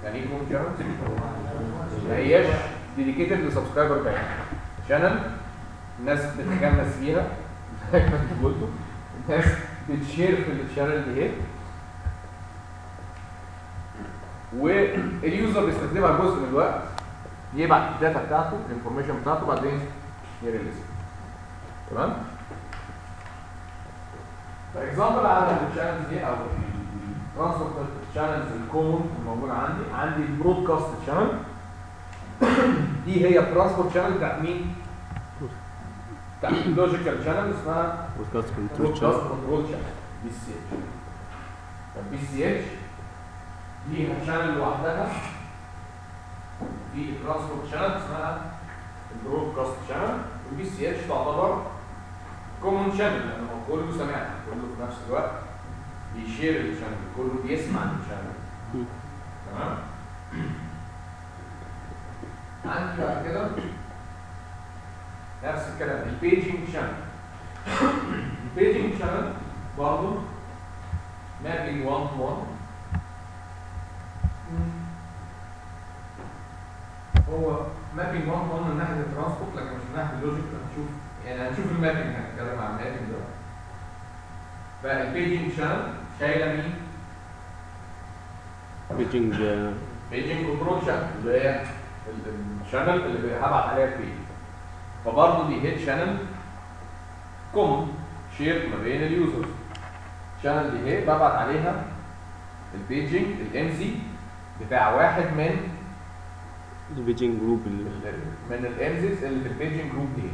يعني ايه كومن شانلز؟ ما هياش ديديكيتد لسبسكرايبر بعيد شانل الناس بتتخمس فيها زي ما انتوا قلتوا الناس بتشير في الشانل دي ايه واليوزر بيستخدمها جزء من الوقت يبعت الداتا بتاعته الانفورميشن بتاعته بعدين يريليز تمام فاكزامبل على الشانلز دي او الترانسبورت شانلز الكومن الموجوده عندي عندي البرودكاست شانل دي هي الترانسبورت شانل بتاعت مين؟ بتاعت اللوجيكال شانل اسمها بودكاست كنترول برودكاست شانل كنترول شانل بي سي اتش البي سي اتش ليها شانل لوحدها في الترانسبورت شانل اسمها البرودكاست شانل والبي سي اتش تعتبر كومن شانل لان هو كله سماع كله في نفس الوقت بيشير الشانل كله بيسمع الشانل مم. تمام عندي بعد كده نفس الكلام البيجنج شانل البيجنج شانل برضه مابينج 1 تو 1 هو مابينج 1 تو 1 من ناحيه الترانسبورت لكن مش من ناحيه اللوجيك هنشوف يعني هنشوف المابينج هنتكلم عن المابينج ده فالبيجنج شانل شايله مين؟ بيجنج بيجنج كنترول شانل اللي هي ال- الشانل اللي هبعت عليها البيج فبرضه دي هيد شانل كومن شير ما بين اليوزرز الشانل دي هي ببعت عليها البيجنج الام سي بتاع واحد من البيجنج جروب ال- من الامزيز اللي في البيجنج جروب دي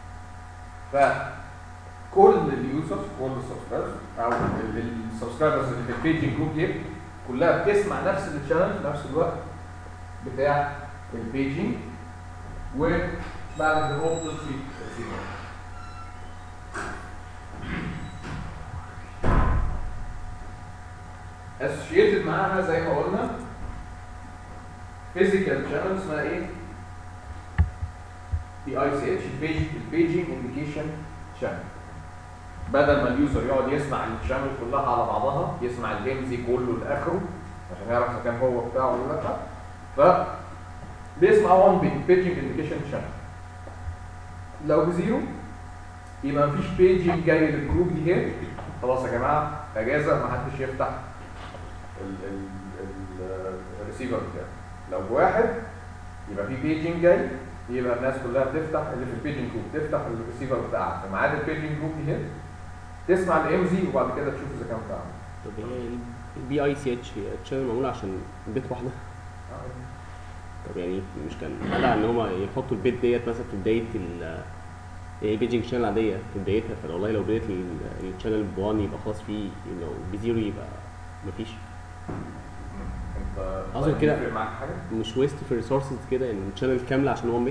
فكل اليوزرز كل السبسكرايبرز او السبسكرايبرز اللي في البيجنج جروب دي كلها بتسمع نفس الشانل في نفس الوقت بتاع البيجنج وبعد كده هو بتطفي السيجنال اسوشيتد معاها زي ما قلنا فيزيكال شانل اسمها ايه؟ بي اي سي اتش البيجنج انديكيشن شانل بدل ما اليوزر يقعد يسمع الشانل كلها على بعضها يسمع الجيمزي كله لاخره عشان يعرف اذا كان هو بتاعه ولا لا ف بيسمع 1 بيجنج انديكيشن شانل لو بزيرو يبقى مفيش بيجنج جاي للجروب دي هنا خلاص يا جماعه اجازه ما حدش يفتح الريسيفر بتاعه لو بواحد يبقى في بيجنج جاي يبقى الناس كلها بتفتح اللي في البيجنج جروب تفتح الريسيفر بتاعها في ميعاد البيجنج جروب دي هنا تسمع الام زي وبعد كده تشوف اذا كان بتاعها طب هي البي اي سي اتش هي تشانل معموله عشان بيت واحده طب يعني مش كان قلع ان هما يحطوا البيت ديت مثلا في بدايه ال هي بيجنج شانل عاديه في بدايتها فوالله لو بدايه ال- الشانل ب 1 يبقى خلاص في لو بزيرو يبقى مفيش انت أظن كده. يفرق معاك حاجه؟ مش ويست في الريسورسز كده يعني الشانل كامله عشان 1 بت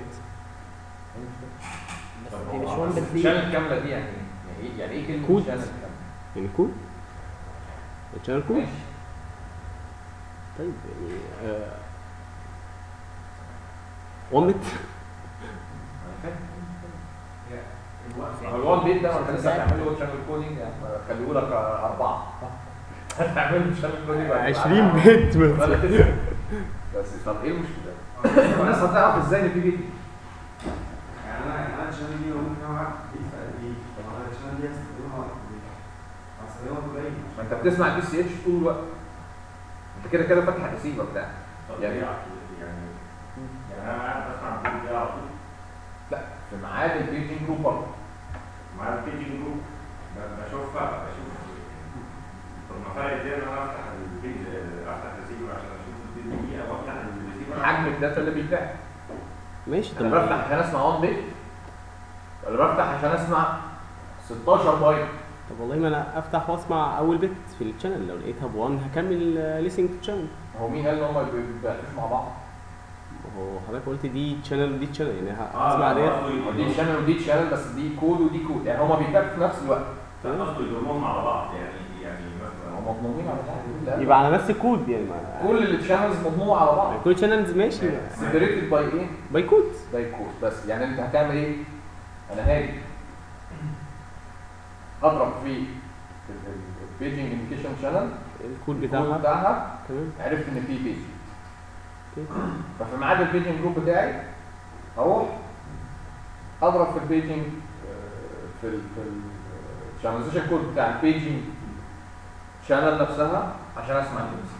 طب دي مش هو one bit دي. الشانل الكامله دي يعني ايه؟ يعني ايه يعني ايه كلمه كود. شانل كامله؟ يعني كود الشانل كود ماشي طيب يعني آه 1 بت هو الوان بيت ده ما انت لسه هتعمل له شانل كودينج يعني خليه لك اربعه هتعمل له شانل كودينج بعد 20 بت ولا مثلا تسعة. بس طب ايه المشكله؟ الناس هتعرف ازاي ان في بيت يعني انا يعني انا الشانل دي لو ممكن اعمل دي في قد ايه؟ طب انا الشانل دي هستخدمها هستخدمها قليل ما انت بتسمع البي سي اتش طول الوقت انت كده كده فاتح الريسيفر بتاعك طب يعني- ليه على طول؟ يعني يعني انا قاعد بسمع الفيديو ده على طول لا في ميعاد البيجنج جروب برضه مع البيجنج جروب ب- بشوفها بشوف طب ما فرق ازاي ان انا افتح البيج افتح الريسيفر عشان اشوف الفيديو دي او افتح الريسيفر حجم الداتا اللي بيتباع ماشي طب انا بفتح عشان اسمع 1 بيت ولا بفتح عشان اسمع 16 بايت طب والله ما انا افتح واسمع اول بت في الشانل لو لقيتها ب 1 هكمل ليسنج تو شانل هو مين قال ان هم ما بيبعتوش مع بعض؟ هو حضرتك قلت دي شانل ودي شانل يعني ه- اه هسمع ديت هو دي شانل ودي شانل بس دي كود ودي كود يعني هما بيتبعتوا في نفس الوقت قصده يضمهم على بعض يعني يعني مثلا هم مضمومين على بعض لا. يبقى على نفس الكود يعني ما كل الشانلز مضمومه على بعض كل شانلز ماشي سيبريتد باي ايه؟ باي كود باي كود بس يعني انت هتعمل ايه؟ انا هاجي اضرب في البيجنج انديكيشن شانل الكود الكود بتاعها بتاعها تمام عرفت ان في بيج ففي ميعاد البيجنج جروب بتاعي اروح اضرب في البيجنج آه، في ال في الشانلايزيشن كود بتاع البيجنج شانل نفسها عشان اسمع النيوز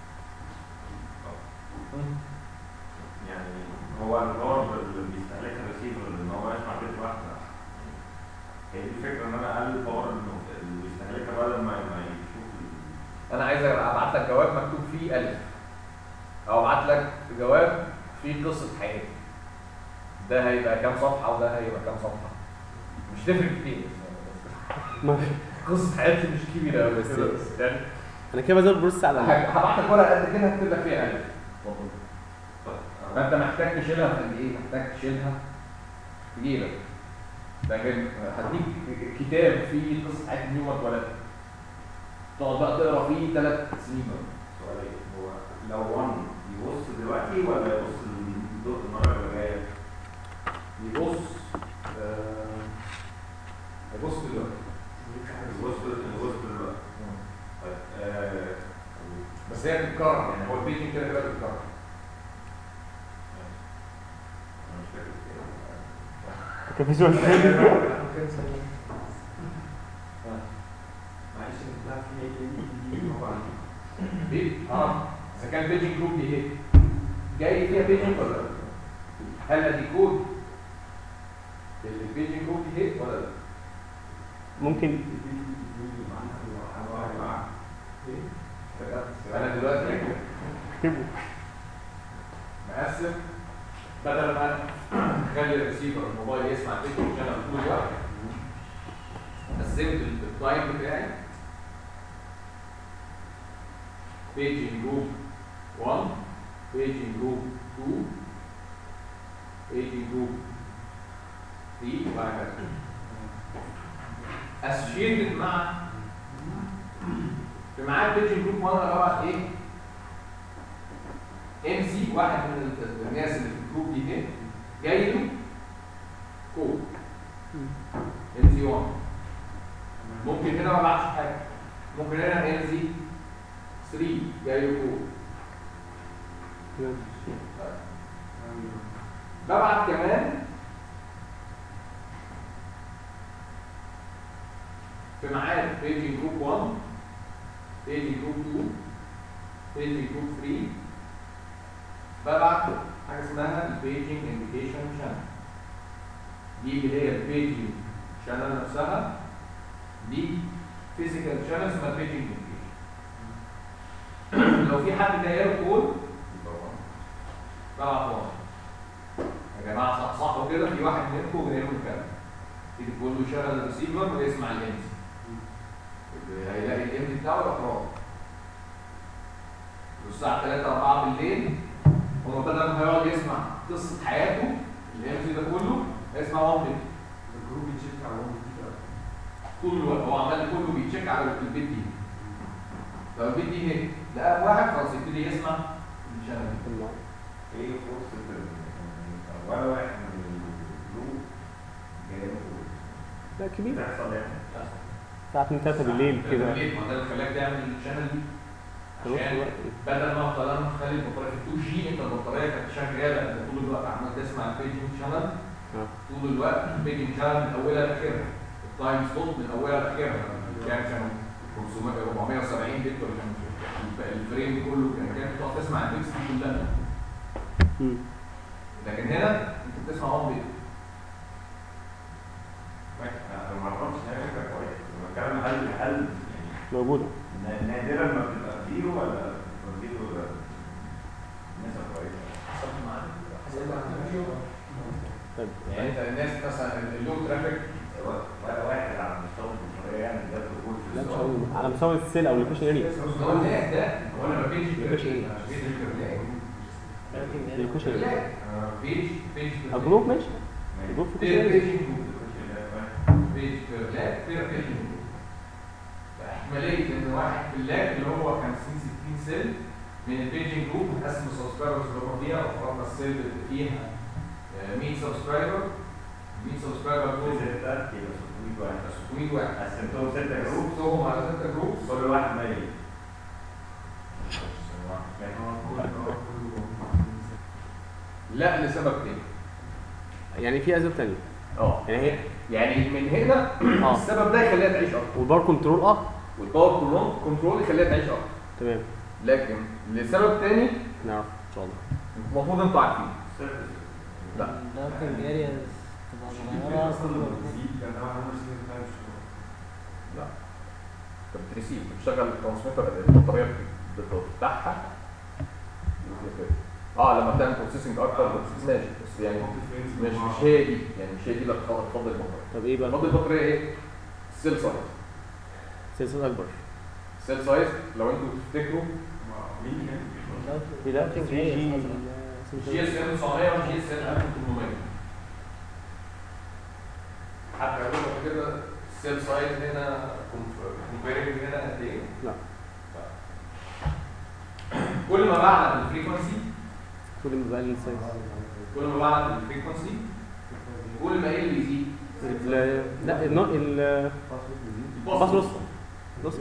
يعني هو الباور اللي بيستهلكها الريسيفر ان هو يسمع بيت واحده هي دي الفكره ان انا اقلل الباور اللي بيستهلكها بدل ما ما يشوف ال- انا عايز ابعت لك جواب مكتوب فيه الف او ابعت لك جواب فيه قصه حياتي ده هيبقى كام صفحه وده هيبقى كام صفحه مش تفرق كتير ما قصه حياتي مش كبيره قوي بس بس- يعني انا كده بزود بروسس على هبعت لك ورقه قد كده هكتب لك فيها الف طيب، فانت محتاج تشيلها في قد ايه؟ محتاج تشيلها في جيبك لكن هديك كتاب فيه قصه حياه نيوما اتولد تقعد بقى تقرا فيه ثلاث سنين سؤالين هو لو 1 يبص دلوقتي ولا يبص الدور المره اللي جايه؟ يبص آه، يبص دلوقتي يبص يبص دلوقتي طيب آه، بس هي بتتكرر يعني هو البيجنج كده كده بتتكرر انا مش فاكر كده. كان في سؤال معلش لا في ايه دي طبعا دي اه اذا كان بيجنج جروب دي ايه؟ جاي فيها بيجنج ولا لا؟ هل ادي كود البيجنج جروب دي ايه ولا لا؟ ممكن انا دلوقتي اكتبه مقسم بدل ما اخلي الريسيفر الموبايل يسمع الفيديو عشان طول الوقت قسمت التايم بتاعي بيجنج جروب 1 بيجنج جروب 2 بيجنج جروب 3 وهكذا اسوشيتد مع في ميعاد بيجنج جروب 1 اللي هو ايه؟ ام سي واحد من ال- الناس اللي في الجروب دي هنا جاي له كود ام سي 1 ممكن هنا ما بعتش حاجه ممكن هنا ام سي 3 جاي له كود ببعت كمان في ميعاد بيجي جروب 1 بيجي جروب 2 بيجي جروب 3 ببعت حاجه اسمها البيجنج انديكيشن شانل دي اللي هي البيجنج شانل نفسها دي فيزيكال شانل اسمها بيجنج انديكيشن لو في حد جاي له كود ببعت واحد يا جماعه صحصحوا كده في واحد منكم جاي له مكالمه تيجي تقول له شغل الريسيفر ويسمع الامز هيلاقي الامز بتاعه يروح رافع والساعه 3 4 بالليل هو بدل ما هيقعد يسمع قصه حياته الامز ده كله هيسمع وان بيت الجروب يتشيك على وان دي طول الوقت هو عمال كله بيتشيك على البيت دي لو البيت دي هيك لقى واحد خلاص يبتدي يسمع الشانل ايه فرصه ال- ولا واحد من الجروب جاي له لا كبير بتحصل يعني الساعة 2 3 بالليل كده بالليل ما ده اللي خلاك تعمل الشانل دي في نص عشان الوقت بدل ما افضل انا مخلي البطاريه في 2 جي انت البطاريه كانت شغاله انت طول الوقت عمال تسمع البيجنج شانل اه. طول الوقت البيجنج شانل من اولها لاخرها التايم سلوت من اولها لاخرها كام كان 500 470 بت ولا كان الفريم كله كان كام تقعد تسمع البيكس دي كلها مم. لكن هنا انت بتسمع 1 بت انا ما اعرفش ان هي فكره كويسه انا بتكلم هل هل يعني موجودة نا- نادرا ما بتبقى زيرو ولا بتبقى زيرو نسبه كويسه طيب يعني انت الناس مثلا اللو ترافيك ولا واحد على مستوى الجمهوريه يعني ده دخول في لا مش السؤال هقول على مساوي السيل او اللوكيشن اريا هو الناس ده هو انا ما بيجي اللوكيشن اللوكيشن اريا بيج بيج الجروب ماشي الجروب في بيج كل بيج اريا بيج لا بير بيج احتماليه ان واحد في اللاب اللي هو 50 60 سيل من البيجنج جروب متقسم السبسكرايبرز اللي هم فيها وفرضنا السيل اللي فيها آه، 100 سبسكرايبر 100 سبسكرايبر دول ستة يبقى 600 واحد 600 واحد قسمتهم ستة جروب قسمتهم على 6 جروب كل واحد ميت لا لسبب تاني يعني في اسباب تانية اه يعني هي يعني من هنا اه السبب ده يخليها تعيش اكتر والبار كنترول اه والباور كنترول كنترول يخليها تعيش اكتر تمام لكن لسبب تاني نعرف ان شاء الله المفروض انتوا عارفين لا. الداركنج ارياز تبقى صغيرة لا انت بتريسيف بتشغل الترانسميتر البطاريه بتفتحها اه لما بتعمل بروسيسنج اكتر ماشي بس يعني مش مش هي دي يعني مش هي دي اللي هتفضل البطاريه طب ايه بقى فضل البطاريه ايه؟ السيل سايز سلسله اكبر السيل سايز لو انتوا تفتكروا ايه ده الداركنج 3 جي ارياز جي اس ام 900 وجي اس ام 1800 حتى اقول لك كده السيل سايز هنا كومبيرنج هنا قد ايه؟ لا. كل ما بعلى الفريكونسي كل ما بقى السايز كل ما بعلى الفريكونسي كل ما ايه اللي يزيد؟ ال- لا النوع ال باص نص نص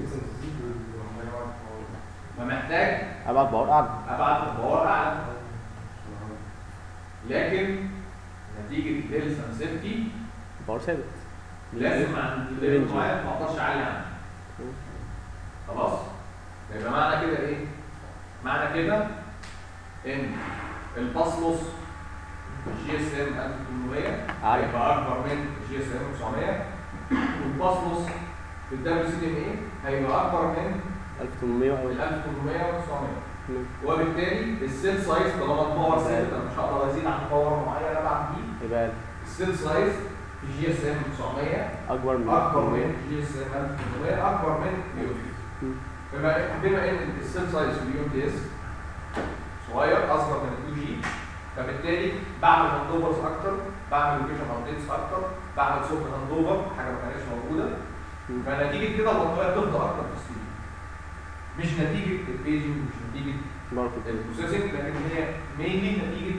فمحتاج ابعد باور اعلى ابعت الباور اعلى لكن نتيجه السنسيتي باور ثابت لازم عند ليفل معين ما اقدرش اعلي عنه خلاص يبقى معنى كده ايه معنى كده ان الباسلوس جي اس ام 1800 عالي. هيبقى اكبر من جي اس ام 900 والباسلوس في الدبليو سي دي ام اي هيبقى اكبر من 1800 او ال 1800 و 900 وبالتالي السيل سايز طالما الباور ثابت انا مش هقدر ازيد عن باور معين ابعت بيه يبقى السيل سايز في جي اس ام 900 اكبر من اكبر 1800 من جي اس ام 1800 اكبر من اليو مم. بما بما ان السيل سايز في اليو تي اس صغير اصغر من ال 2 جي فبالتالي بعمل هاندوفرز اكتر بعمل لوكيشن ابديتس اكتر بعمل سوفت هاندوفر حاجه ما كانتش موجوده مم. فنتيجه كده البطاريه بتفضى اكتر في السي مش نتيجه البيجنج مش نتيجه باور كنترول البروسيسنج لكن هي مينلي نتيجه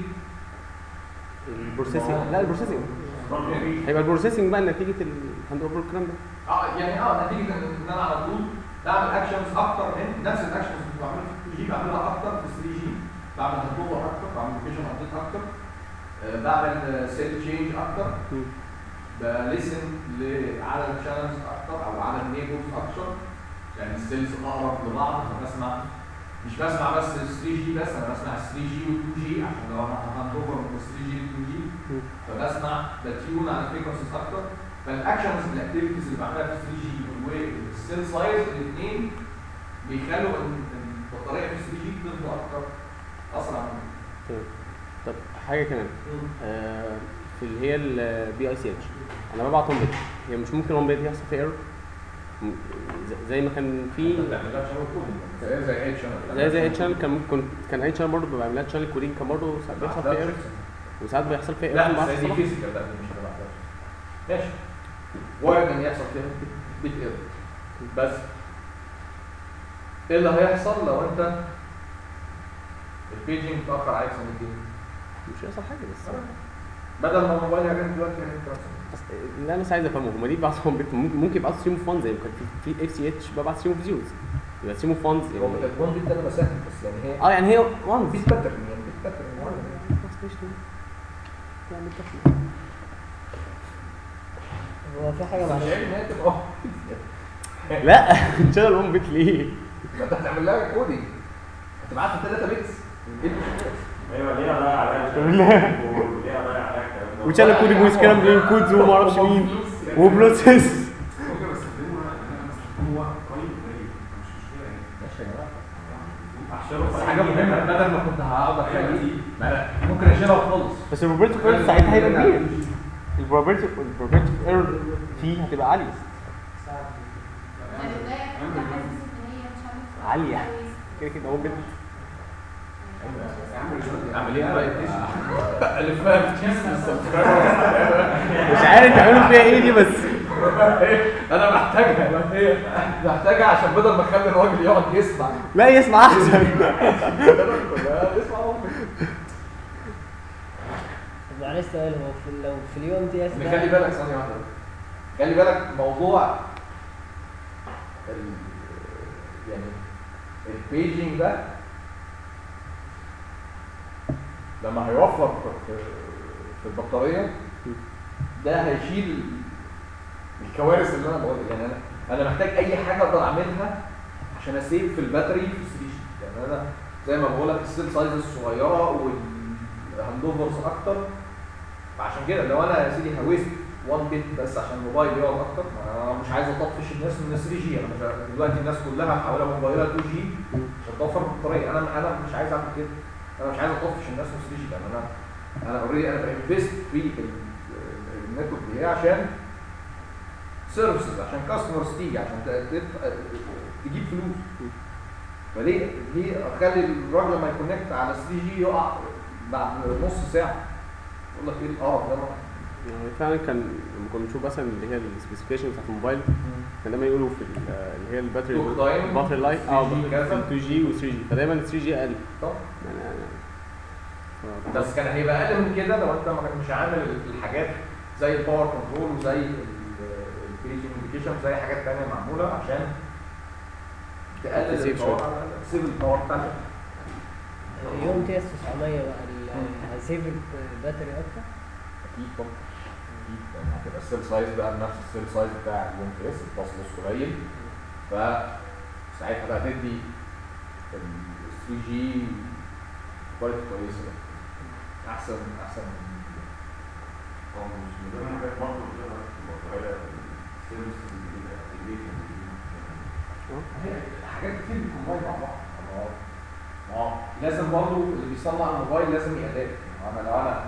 البروسيسنج لا البروسيسنج هيبقى البروسيسنج بقى نتيجه الهاند اوفر الكلام ده اه يعني اه نتيجه ان إن انا على طول بعمل اكشنز اكتر من نفس الاكشنز اللي بعملها في 2 جي بعملها اكتر في 3 جي بعمل هاندوفر اكتر بعمل لوكيشن ابديت اكتر آه، بعمل سيل تشينج اكتر مم. بلسن لعدد شانلز اكتر او عدد نيبلز اكتر يعني السيلز اقرب لبعض فبسمع مش بسمع بس ال 3 جي بس انا بسمع ال 3 جي وال 2 جي عشان لو انا هاندوفر من ال 3 جي ل 2 جي مم. فبسمع بتيون على الفريكونسيز اكتر فالاكشنز الاكتيفيتيز اللي بعملها في 3 جي والسيل سايز الاثنين بيخلوا ان إن البطاريه في 3 جي تفضل اكتر اسرع من تمام طب حاجه كمان آه في اللي هي البي اي سي اتش انا ببعت 1 بت هي مش ممكن 1 بت يحصل فيها ايرور زي ما كان في بتعملها شانل كودنج زي اي شانل زي زي اي شانل كان ممكن كان اي شانل برضه بعمل لها شانل كودينج كان برضه ساعات بيحصل فيها ايرور وساعات بيحصل فيها لا ايرور بس دي فيزيكال لا دي مش هتبعتها ماشي وارد ان يحصل فيها بيت ايرور بس ايه اللي هيحصل لو انت البيجنج اتاخر عليك سنتين مش هيحصل حاجه بس بدل ما الموبايل يعمل دلوقتي يعمل ترانسفير بس اللي انا بس عايز افهمه هما ليه بيبعتوا 1 بت ممكن ممكن يبعتوا ستريم اوف 1 زي ما كان في في اف سي اتش ببعت ستريم اوف زيروز يبقى ستريم اوف 1 هو يعني الوان بيت ده انا بسهل بس يعني هي اه يعني هي 1 في باترن يعني في باترن خلاص ماشي يعني اتفقنا. هو في حاجة بس مش معلش عيب ان هي تبقى لا شانل 1 بت ليه؟ ما انت هتعمل لها كودينج هتبعت لها 3 بيتس البيت مش بيتس. ايوه ليه اضيع عليها بالله. ليه اضيع عليها الكلام ده وشانل كودينج وسكرام بين كودز وما اعرفش مين وبروسيس ممكن بستخدمه انا هو قريب قريب مش مشكله يعني ماشي يا جماعه احشره بس في حاجه أي مهمه حتة. بدل ما كنت هقعد اخليه ما انا ممكن اشيلها خالص بس البروبابيلتي اوف ايرور ساعتها هيبقى كبير البروبابيلتي البروبابيلتي اوف ايرور فيه هتبقى عاليه عالية. كده كده هو بت اعمل ايه بقى الفها في كيس مش عارف تعملوا فيها ايه دي بس انا محتاجها هي محتاجها عشان بدل ما اخلي الراجل يقعد يسمع لا يسمع احسن يسمع ممكن طب معلش سؤال هو في لو في اليوم تي اس خلي بالك ثانيه واحده خلي بالك موضوع ال يعني البيجنج ده لما هيوفر في في البطاريه ده هيشيل الكوارث اللي انا بقولها يعني انا انا محتاج اي حاجه اقدر اعملها عشان اسيب في الباتري في 3 جي يعني انا زي ما بقول لك السيل سايز الصغيره والهاند اوفرز اكتر فعشان كده لو انا يا سيدي هويست 1 بت بس عشان الموبايل يقعد اكتر ما انا مش عايز اطفش الناس من 3 جي انا مش دلوقتي الناس كلها محوله موبايلها 2 جي عشان توفر البطاريه انا انا مش عايز اعمل كده انا مش عايز اطفش الناس من 3 جي لان انا انا اوريدي انا بانفست في ال- النتورك دي عشان سيرفيسز عشان كاستمرز تيجي عشان ت- تدفع- تجيب فلوس فليه ليه اخلي الراجل لما يكونكت على 3 جي يقع بعد نص ساعه يقول لك ايه القرف ده يعني فعلا كان لما كنا بنشوف مثلا اللي هي السبيسيفيكيشن بتاعت الموبايل كان دايما يقولوا في ال- اللي هي الباتري توك تايم، الباتري لايف اه 3G كذا. 2 جي و 3 جي فدايما 3 جي اقل طب يعني يعني ف- بس كان هيبقى اقل من كده لو انت ما كنتش عامل الحاجات زي الباور كنترول وزي البريجن انديكيشن وزي حاجات تانية معموله عشان تقلل تسيب الباور شوية. على- تسيب الباور بتاعتك يوم تي اس 900 بقى ال- هيسيف الباتري اكتر اكيد طبعا اكيد لان هتبقى السيل سايز بقى بنفس السيل سايز بتاع اليوم كيس الباص قليل فساعتها بقى تدي ال 3 جي كواليتي كويسه بقى. احسن احسن من هو مش من ضمن الحاجات برضه اللي بتظهر في البطارية السيرفيس الجديدة الابليكيشن هي حاجات كتير بتكون مع بعض ما هو- ما هو لازم برضه اللي بيصنع الموبايل لازم يأداء انا لو انا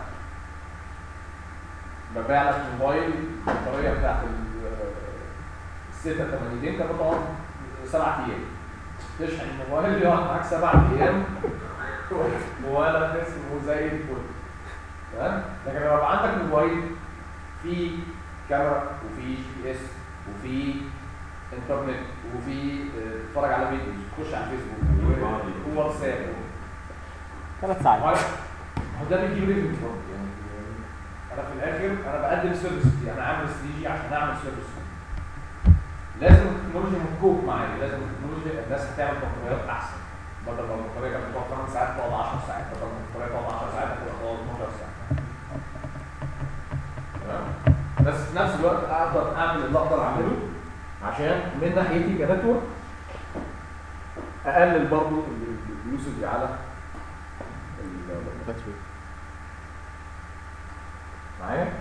ببيع لك موبايل البطاريه بتاعت ال- الستة 80 انت بتقعد سبع ايام تشحن الموبايل يقعد معاك سبع ايام ولا تسمه زي الفل تمام لكن لما يبقى عندك موبايل فيه كاميرا وفيه جي بي اس وفيه انترنت وفي آه، تتفرج على فيديوز تخش على الفيسبوك و- وواتساب ثلاث ساعات هو هو ده بيجيب ريفيو برضه يعني انا في الاخر انا بقدم السيرفيس دي انا عامل 3 جي عشان اعمل سيرفيس لازم التكنولوجيا متكوب معايا لازم التكنولوجيا الناس هتعمل بطاريات احسن بدل ما البطاريه كانت بتقعد 8 ساعات تقعد 10 ساعات بدل ما البطاريه تقعد 10 ساعات هتبقى تقعد 12 ساعه تمام بس في نفس الوقت اقدر اعمل اللي اقدر اعمله عشان من ناحيتي كنتورك اقلل برضو اليوسج على ال- باتري معايا؟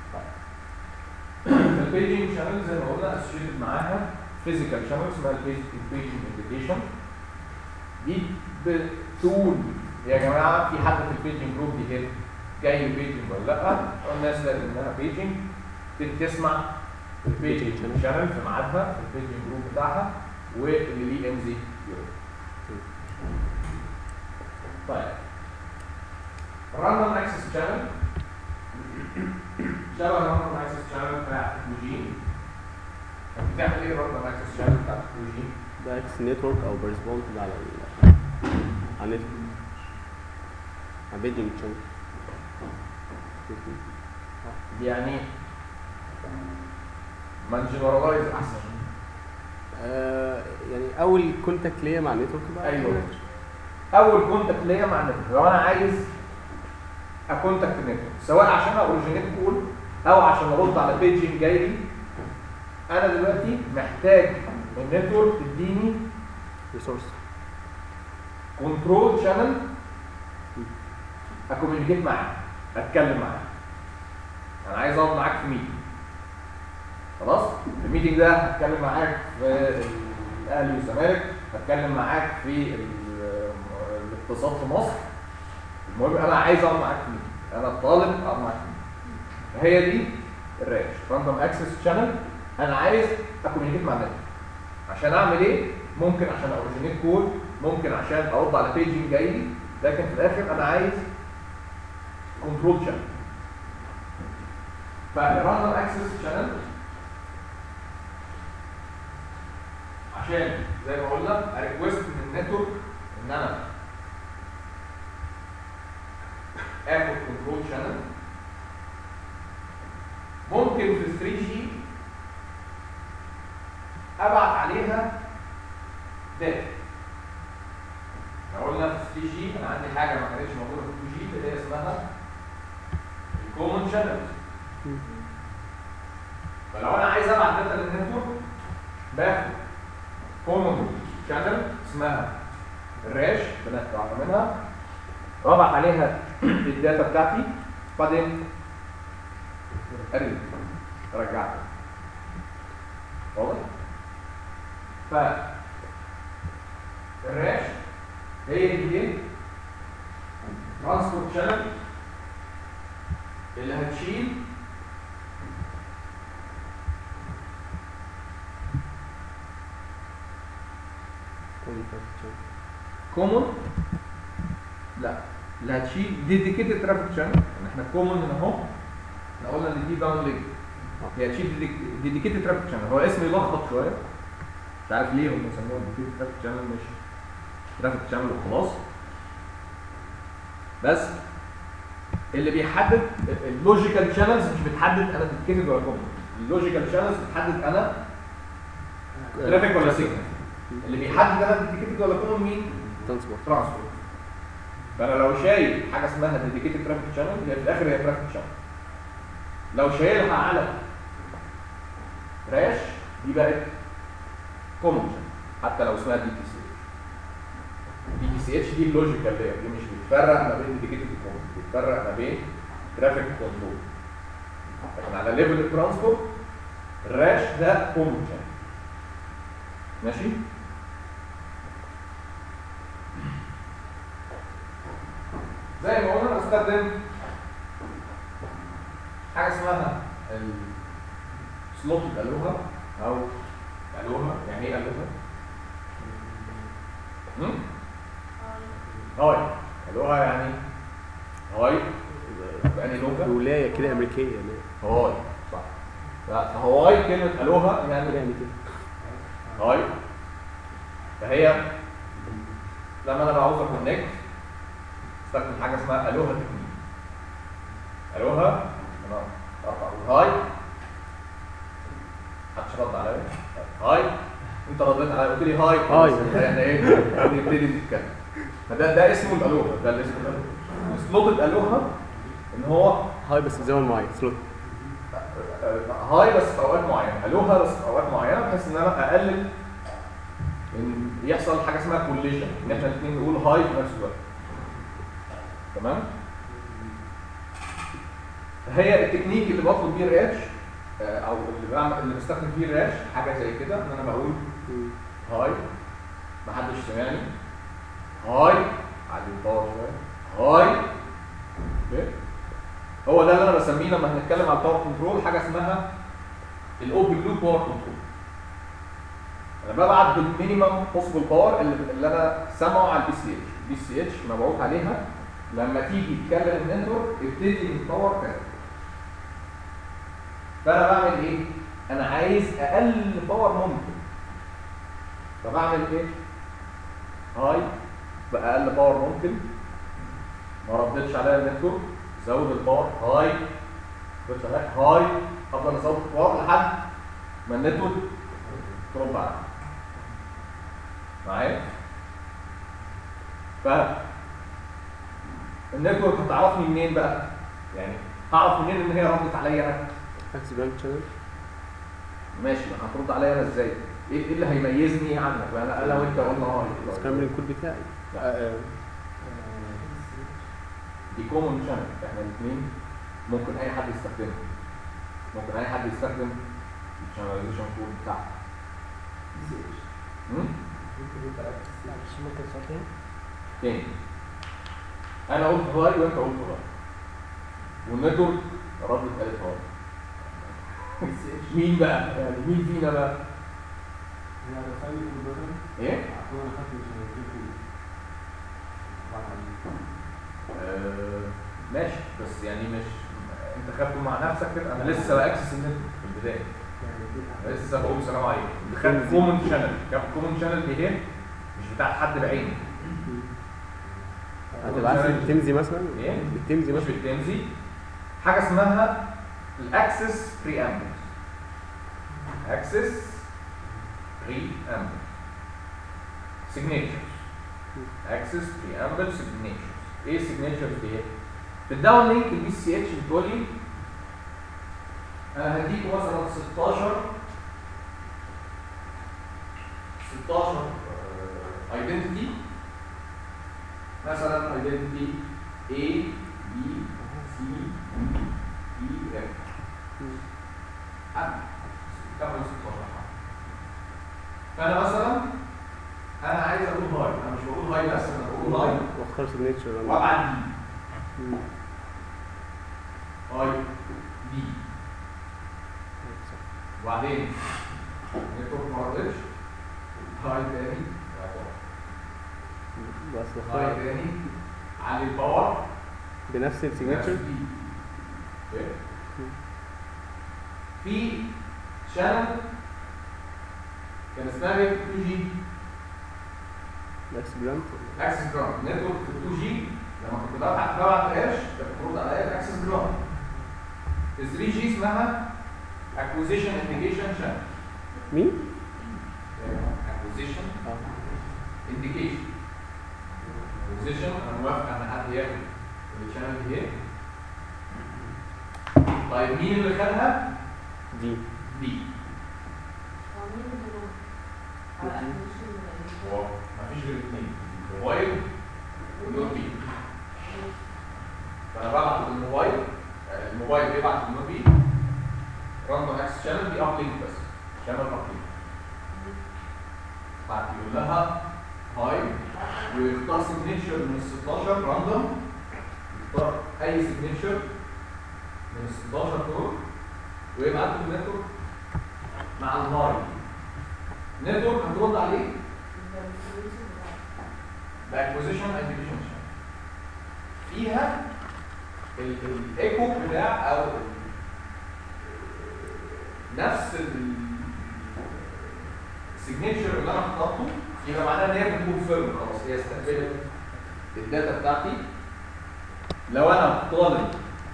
البيجنج شانل زي ما قلنا اسوشيتد معاها فيزيكال شانل اسمها البيجنج انديكيشن دي بتقول يا جماعه في حد في البيجنج جروب دي هنا جاي بيجنج ولا لا الناس لقت انها بيجنج تبتدي تسمع البيجنج channel. شانل في ميعادها في البيجنج جروب بتاعها واللي ليه ام زي طيب راندوم اكسس شانل شبه الراندوم اكسس شانل بتاع التكنولوجيين كانت بتعمل ايه الراندوم اكسس شانل بتاع التكنولوجيين؟ ده اكس نتورك او بريسبونس على ال على النتورك على بيجنج شانل يعني ما نجنرالايز احسن آه يعني اول كونتاكت ليا مع النتورك بقى ايوه اول كونتاكت ليا مع النتورك لو انا عايز اكونتاكت النتورك سواء عشان اوريجينيت كول او عشان ارد على بيجنج جاي لي انا دلوقتي محتاج النتورك تديني ريسورس كنترول شانل اكوميونيكيت معاه اتكلم معاه انا عايز اقعد معاك في ميتنج خلاص الميتنج ده هتكلم معاك في الاهلي والزمالك هتكلم معاك في ال- الاقتصاد في مصر المهم انا عايز اقعد معاك في ميتنج انا الطالب اقعد معاك في ميتنج فهي دي الريش راندوم اكسس شانل انا عايز اكوميونيكيت مع النت عشان اعمل ايه ممكن عشان اوريجينيت كود ممكن عشان ارد على بيجنج جاي لي لكن في الاخر انا عايز كنترول شانل فالراندوم اكسس شانل عشان زي ما قلنا اريكوست من النتورك ان انا اخد كنترول شانل ممكن في 3 جي ابعت عليها داتا احنا قلنا في في جي انا عندي حاجه ما كانتش موجوده في 2 جي اللي هي اسمها الكومن شانلز فلو انا عايز ابعت داتا للنتورك باخد كومن شانل اسمها الراش بناخد واحده منها وابعت عليها الداتا بتاعتي بعدين ارد ارجعها واضح؟ ف الراش هي دي ايه؟ ترانسبورت شانل اللي هتشيل كومون لا اللي هتشيل ديديكيتد ترافيك شانل احنا كومون هنا اهو احنا قلنا ان دي داون لينك هي هتشيل ديديكيتد ترافيك شانل هو اسم يلخبط شويه مش عارف ليه هم سموها ديديكيتد ترافيك شانل مش ترافيك شانل وخلاص بس اللي بيحدد اللوجيكال شانلز مش بتحدد انا ديديكيتد ولا كومون اللوجيكال شانلز بتحدد انا ترافيك ولا سيجنال اللي بيحدد انا ديديكيتد ولا كومون مين؟ ترانسبورت ترانسبورت فانا لو شايل حاجه اسمها ديديكيتد ترافيك شانل هي في الاخر هي ترافيك شانل لو شايلها على راش دي بقت كومن شانل حتى لو اسمها دي تي سي اتش دي تي سي اتش دي اللوجيكال لاير دي مش بتفرق ما بين ديديكيتد وكومن بتفرق ما بين ترافيك كنترول لكن على ليفل الترانسبورت الراش ده كومن شانل ماشي زي ما قلنا بستخدم حاجه اسمها السلوت الالوها او الوها يعني ايه الوها؟ هم؟ هاي الوها يعني هاي يعني لغه ولايه كده امريكيه يعني هاي صح فهواي كلمه الوها يعني يعني كده هاي فهي لما انا بعوز اكونكت استخدم حاجه اسمها الوها تكنيك الوها انا ارفع اقول هاي محدش رد عليا هاي انت رديت عليا قلت لي هاي هاي. احنا ايه نبتدي نتكلم فده ده اسمه الالوها ده اللي اسمه الالوها سلوت الالوها ان هو هاي بس زمن معين سلوت هاي بس في اوقات معينه الوها بس في اوقات معينه بحيث ان انا اقلل ان يحصل حاجه اسمها كوليجن ان احنا الاثنين نقول هاي في نفس الوقت تمام هي التكنيك اللي بطلب بيه الراتش آه، او اللي بعمل اللي بستخدم فيه الراتش حاجه زي كده ان انا بقول هاي محدش سمعني هاي علي الباور شويه هاي اوكي هو ده اللي انا بسميه لما هنتكلم على الباور كنترول حاجه اسمها الاوبن لوب باور كنترول انا ببعت بالمينيمم بوسيبل باور اللي, اللي انا سامعه على البي سي اتش البي سي اتش مبعوث عليها لما تيجي تكلم النتورك ابتدي من باور كذا فانا بعمل ايه انا عايز اقل باور ممكن فبعمل ايه هاي باقل باور ممكن ما ردتش عليا النتورك زود الباور هاي ردتش عليا هاي افضل ازود الباور لحد ما النتورك ترد عليا معايا ف النتورك هتعرفني منين بقى يعني هعرف منين ان هي ردت عليا انا اكس باند شانل ماشي ما هترد عليا انا ازاي ايه إيه اللي هيميزني عنك انا انا وانت قلنا هاي سكرامبل الكود بتاعي لا. آه، آه، دي كومن شانل احنا الاثنين ممكن اي حد يستخدمها ممكن اي حد يستخدم الشانلايزيشن كود بتاعها مم؟ معلش ممكن صوتين تاني انا قلت هاي وانت قلت هاي والنتورك ردت قالت هاي مين بقى؟ يعني مين فينا بقى؟ ايه؟ آه ماشي بس يعني مش انت خدته مع نفسك كده انا لسه باكسس النتورك في البدايه أنا لسه بقول سلام عليكم خدت كومن شانل كومن شانل دي ايه؟ مش بتاعت حد بعينه هتبعت لي بالتمزي مثلا ايه؟ بالتمزي مش مثلا بالتمزي حاجه اسمها الاكسس بري امبل اكسس بري امبل سيجنتشرز اكسس بريامبل سيجنيتشرز ايه السيجنيتشرز دي في الداون لينك البي سي اتش بتقول لي انا هديكوا مثلا 16 16 ايدنتيتي مثلا ايدنتيتي A B C D E F عدد كمل 16 فانا مثلا انا عايز اقول هاي انا مش بقول هاي بس انا بقول هاي واختار سيجنتشر وابعت دي هاي دي وبعدين نتورك ما رضيتش هاي تاني بس هاي بختار تاني علي الباور بنفس السيجنتشر اوكي. في شانل كان اسمها 2 جي الاكس جرانت اكسس جرام نتورك 2 جي لما كنت ببعت ببعت هاش كانت بترد عليا الاكسس جرام ال 3 جي اسمها اكوزيشن انديكيشن شانل مين؟ اكوزيشن اه انديكيشن اكوزيشن انا موافق ان حد ياخد الشانل دي طيب مين اللي خدها؟ دي دي هو مفيش غير اثنين موبايل ونور بي فانا ببعت بالموبايل آه، الموبايل بيبعت بالنور بي راندوم اكس شانل دي اب لينك بس شانل اب لينك بعد يقول لها هاي ويختار سيجنتشر من ال 16 راندوم يختار اي سيجنتشر من ال 16 دول ويبعته النتورك مع الهاي نتورك هترد عليه باكوزيشن انديكيشن فيها ال- الايكو بتاع او ال- نفس السيجنتشر اللي انا اخترته يبقى معناه ان هي بتكونفيرم خلاص هي استقبلت الداتا بتاعتي لو انا طالب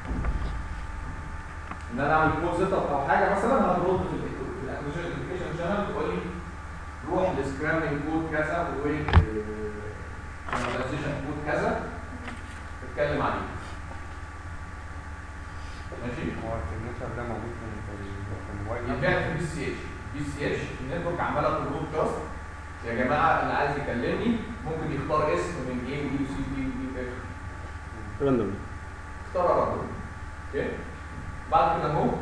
ان انا اعمل كول سيت اب او حاجه مثلا هترد في الاكوزيشن انديكيشن شانل تقول لي روح لسكرامبل كود كذا وويت جنراليزيشن كود كذا اتكلم عليه ماشي هو السيجنتشر ده موجود في ال- في الموبايل يتباع في بي سي اتش بي سي اتش النتورك عماله تقول كاست يا جماعه اللي عايز يكلمني ممكن يختار اسم من ايه وبي وسي ودي ودي اف راندوم اختار رقم اوكي بعد كده اهو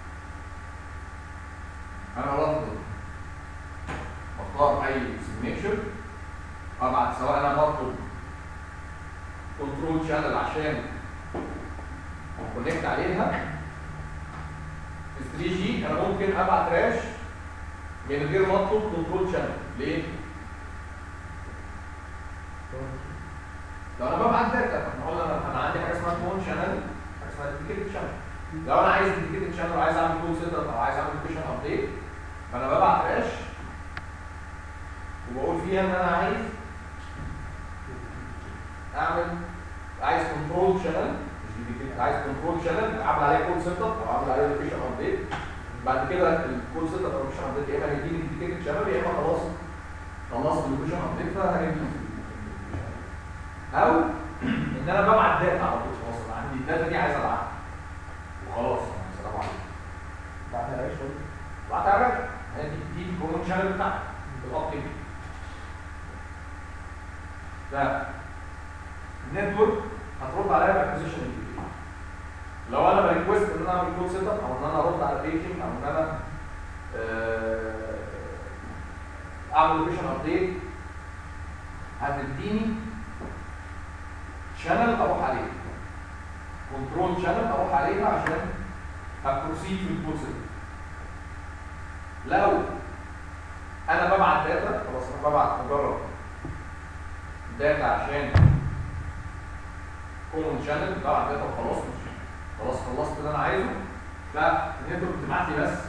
انا بفضل بختار اي سيجنتشر ابعت سواء انا بطلب كنترول شانل عشان كونكت عليها في 3 جي انا ممكن ابعت راش من غير ما اطلب كنترول شانل ليه؟ لو انا ببعت داتا احنا قلنا انا انا عندي حاجه اسمها كون شانل حاجه اسمها ديديكيتد شانل لو انا عايز ديديكيتد شانل وعايز اعمل كول سيت اب او عايز اعمل لوكيشن ابديت فانا ببعت راش وبقول فيها ان انا عايز اعمل عايز كنترول شانل مش ديديكيتد عايز كنترول شانل اعمل عليه كول سيت اب او اعمل عليه لوكيشن ابديت بعد كده الكول سيت اب او لوكيشن ابديت يا اما هيديني ديديكيتد شانل يا اما خلاص خلصت اللوكيشن ابديت فهيديني او ان انا ببعت داتا على طول خلاص انا عندي الداتا دي عايز ابعتها وخلاص يعني السلام عليكم بعتها يا باشا بعتها يا باشا هي دي دي الكومون شانل بتاعتي بالابديت ف النتورك هترد عليا باكوزيشن لو انا بريكوست ان انا اعمل كود سيت اب او ان انا ارد على بيجنج او ان انا آه، اعمل لوكيشن ابديت هتديني شانل اروح عليه كنترول شانل اروح عليها عشان ابروسيد في البروسيس لو انا ببعت داتا خلاص انا ببعت مجرد داتا عشان كومن شانل ببعت داتا وخلاص مش خلاص خلصت اللي انا عايزه فالنتورك بتبعت لي بس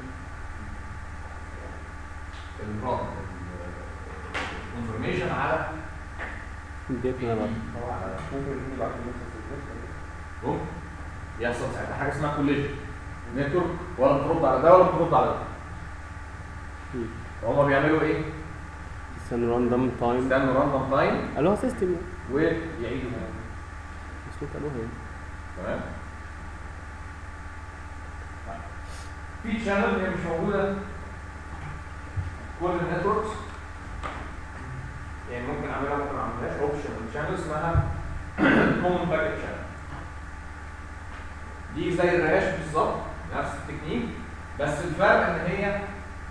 الرد الكونفرميشن على اديت انا بقى ممكن يكون يبعت لي نفس السيجنتشر ممكن يحصل ساعتها حاجه اسمها كوليجن نتورك ولا بترد على ده ولا بترد على ده مم. هما بيعملوا ايه؟ استنى راندوم تايم استنوا راندوم تايم قالوها سيستم يعني ويعيدوا بس قالوها يعني تمام في شانل هي مش موجوده كل النتوركس يعني ممكن اعملها ممكن ما اعملهاش اوبشن شانل اسمها كومن باكيت شانل دي زي الرهاش بالظبط نفس التكنيك بس الفرق ان هي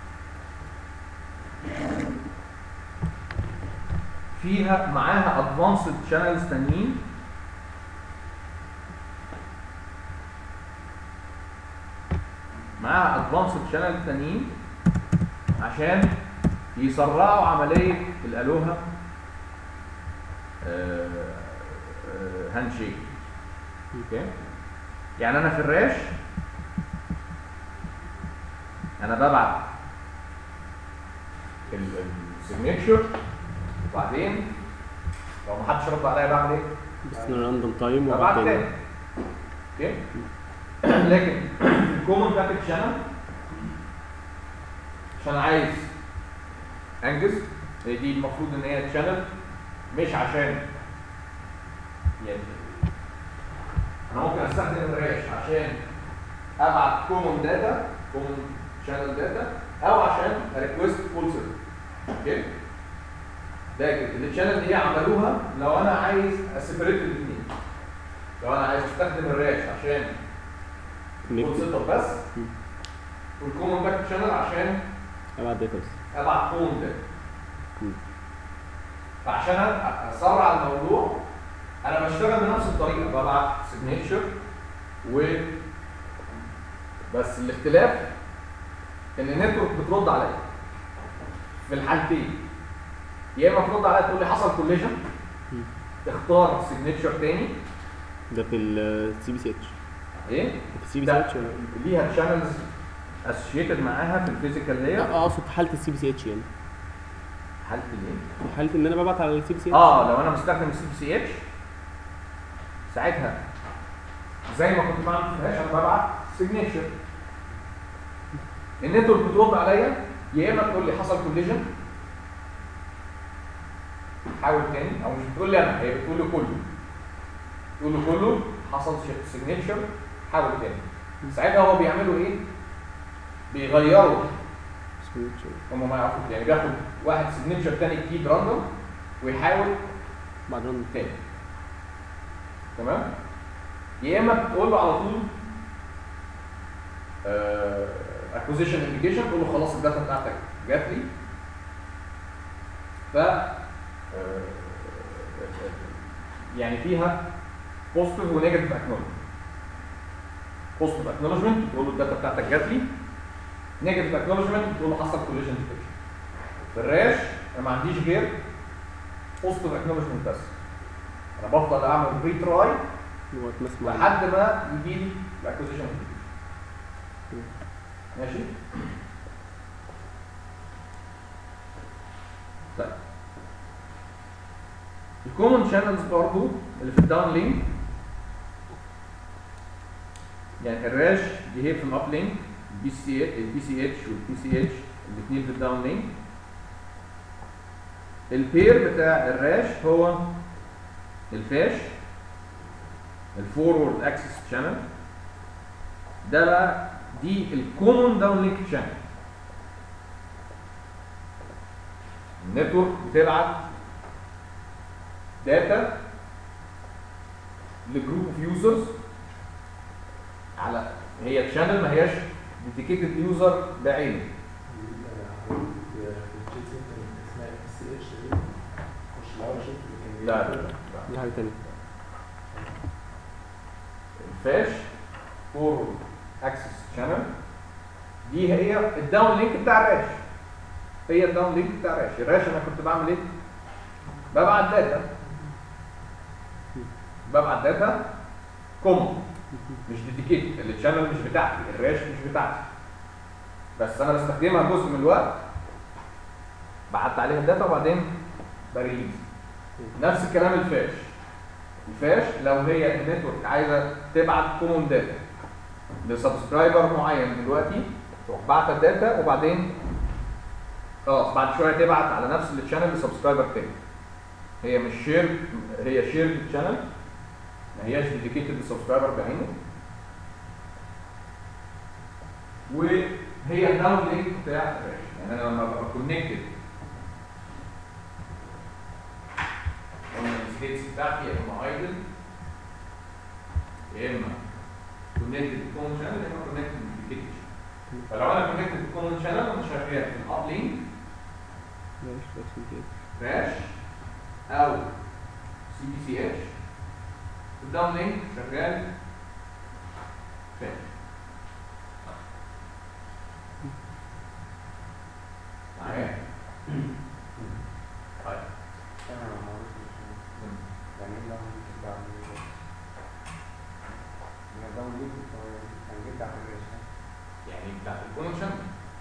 فيها معاها ادفانسد شانلز تانيين معاها ادفانسد شانل تانيين عشان يسرعوا عمليه الالوها هاند شيك اوكي يعني انا في الراش انا ببعت السيجنتشر وبعدين لو ما حدش رد عليا بعمل ايه؟ استنى راندوم تايم ببعت وبعدين تاني اوكي لكن الكومن باكيت شانل عشان عايز انجز هي دي المفروض ان هي تشانل مش عشان يعني انا ممكن استخدم الراش عشان ابعت كومن داتا كومن شانل داتا او عشان ريكوست فول سيرفر اوكي لكن الشانل اللي هي عملوها لو انا عايز اسيبريت الاثنين لو انا عايز استخدم الراش عشان فول سيرفر بس مم. والكومن باك شانل عشان ابعت داتا بس ابعت كومن داتا مم. فعشان أ- اسرع الموضوع انا بشتغل بنفس الطريقه ببعت سيجنتشر و بس الاختلاف ان النتورك بترد عليا في الحالتين يا اما ترد عليا تقول لي حصل كوليجن مم. تختار سيجنتشر تاني ده في السي بي سي اتش ايه في السي بي ده سي اتش ليها شانلز اسوشيتد معاها في الفيزيكال لاير لا اقصد في حاله السي بي سي اتش يعني حالة الايه؟ في حاله ان انا ببعت على السي بي سي اتش اه لو انا مستخدم السي بي سي اتش ساعتها زي ما كنت بعمل في الهاش انا ببعت سيجنتشر النتورك بترد عليا يا اما تقول لي حصل كوليجن حاول تاني او مش بتقول لي انا هي بتقول لي كله تقول له كله حصل سيجنتشر حاول تاني ساعتها هو بيعملوا ايه؟ بيغيروا هم ما يعرفوش يعني بياخد واحد سيجنتشر تاني جديد راندوم ويحاول بعد راندوم تاني تمام يا اما بتقول له على طول اكوزيشن انديكيشن تقول له خلاص الداتا بتاعتك جات لي ف آه، يعني فيها بوزيتيف ونيجاتيف اكنولجمنت بوزيتيف اكنولجمنت تقول له الداتا بتاعتك جات لي نيجاتيف اكنولجمنت تقول له حصل كوليجن ديتكشن في الراش انا ما عنديش غير بوزيتيف اكنولجمنت بس انا بفضل اعمل ري تراي هو اتمسك لحد ما يجي لي الاكوزيشن ماشي طيب الكومن شانلز برضو اللي في الداون لينك يعني الراش بيهيف في الاب لينك البي سي البي سي اتش والبي سي اتش الاثنين في الداون لينك البير بتاع الراش هو الفاش الفورورد اكسس شانل ده بقى دي الكومن داون لينك شانل النتورك بتبعت داتا لجروب اوف يوزرز على هي تشانل ما هياش ديديكيتد يوزر بعينه لا لا لا دي حاجه تانيه الفاش فورورد اكسس شانل دي هي الداون لينك بتاع الراش هي الداون لينك بتاع الراش الراش انا كنت بعمل ايه ببعت داتا ببعت داتا كومن مش ديديكيت الشانل مش بتاعتي الراش مش بتاعتي بس انا بستخدمها جزء من الوقت بعت عليها الداتا وبعدين بريليز نفس الكلام الفاش الفاش لو هي النتورك عايزه تبعت كومون داتا لسبسكرايبر معين دلوقتي تروح باعته الداتا وبعدين خلاص بعد شويه تبعت على نفس الشانل لسبسكرايبر تاني هي مش شير هي شير شانل ما هياش ديديكيتد للسبسكرايبر بعينه وهي الداون لينك بتاع الفلاش يعني انا لما ابقى كونكتد قلنا الستيتس بتاعتي يا اما ايدل يا اما كونكتد كومن شانل يا اما كونكتد ديديكيتد فلو انا كونكتد كومن شانل انا شغال في الاب لينك ماشي بس كده فلاش او سي بي سي اتش الداون لينك شغال فلاش معايا طيب انا ما عرفتش يعني ايه داون لينك داون لينك انا داون لينك يعني جدا على الريش يعني بتاع الكونكشن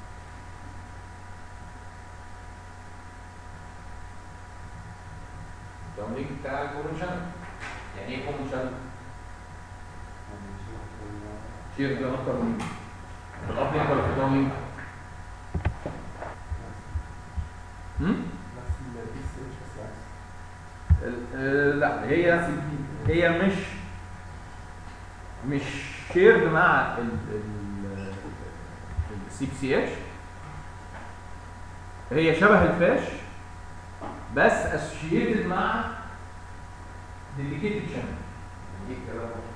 الداون لينك بتاع الكونكشن يعني ايه كونكشن؟ يعني مش ممكن شير ده اكتر من في الاب لينك ولا في الداون لينك؟ هم؟ نفس البي سي اتش بس عكس ال- آه، لا هي هي مش مش شيرد مع السي بي سي اتش هي شبه الفلاش بس اسوشيتد مع ديديكيتد شانل ايه الكلام ده؟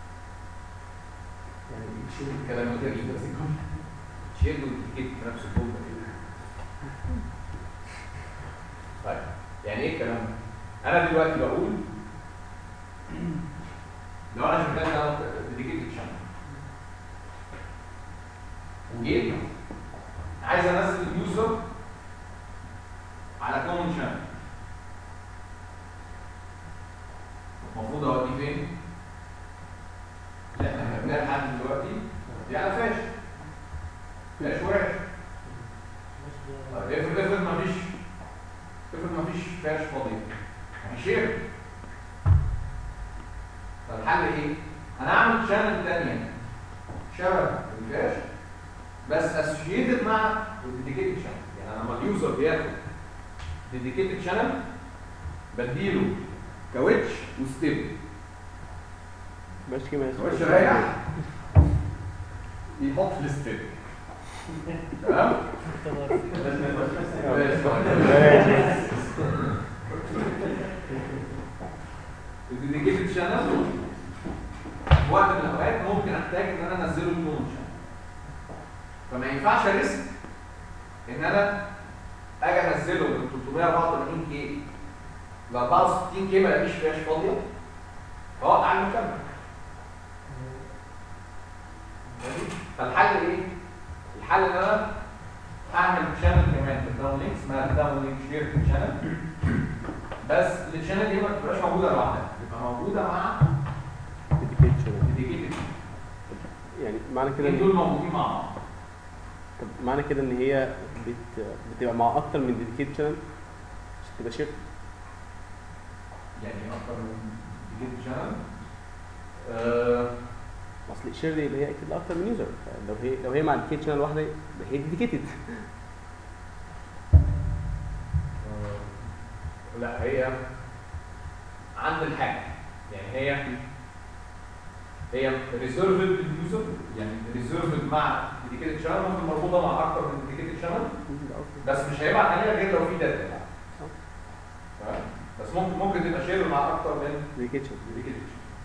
يعني شير الكلام ده في نفس الجمله شير وديديكيتد في نفس الجمله كده طيب يعني ايه الكلام ده؟ انا دلوقتي بقول لو انا شغال على ديديكيتد شانل وجيت عايز انزل اليوزر على كومن شانل المفروض اوديه فين؟ لا احنا جبناه لحد دلوقتي دي على فلاش فلاش وحش طيب افرض افرض مفيش افرض مفيش فلاش فاضي مفيش شير فالحل ايه؟ انا اعمل شانل تانية شبه الفلاش بس اسوشيتد مع الديديكيتد شانل يعني لما اليوزر بياخد ديديكيتد شانل بديله كاوتش وستيب ماشي كده كاوتش رايح يحط في الستيب تمام؟ الديديكيتد شانل في وقت من الاوقات ممكن احتاج ان انا انزله الكومن شانل فما ينفعش ريسك ان انا اجي انزله من 384 كي ل 64 كي ما الاقيش فلاش فاضيه فاوقع المكمل ماشي؟ فالحل ايه؟ الحل ان انا اعمل شانل كمان في الداون لينك اسمها الداون لينك شير شانل بس الشانل دي ما بتبقاش موجوده لوحدها بتبقى موجوده مع ديديكيشن الديديكيتد يعني معنى كده دول ان موجودين مع بعض طب معنى كده ان هي بت... بتبقى مع اكتر من ديديكيت شانل عشان تبقى شير يعني اكتر من ديديكيتد شانل آه اصل الشير دي يبقى هي اكيد اكتر من يوزر لو هي لو هي مع ديديكيت شانل واحده يبقى هي ديديكيتد لا هي عند الحاجة يعني هي هي ريزيرفد لليوزر يعني ريزيرفد مع ديديكيتد شانل ممكن مربوطة مع أكتر من ديديكيتد شانل بس مش هيبعت عليها غير لو في داتا تمام؟ بس ممكن ممكن تبقى شير مع أكتر من ديديكيت شانل ديديكيتد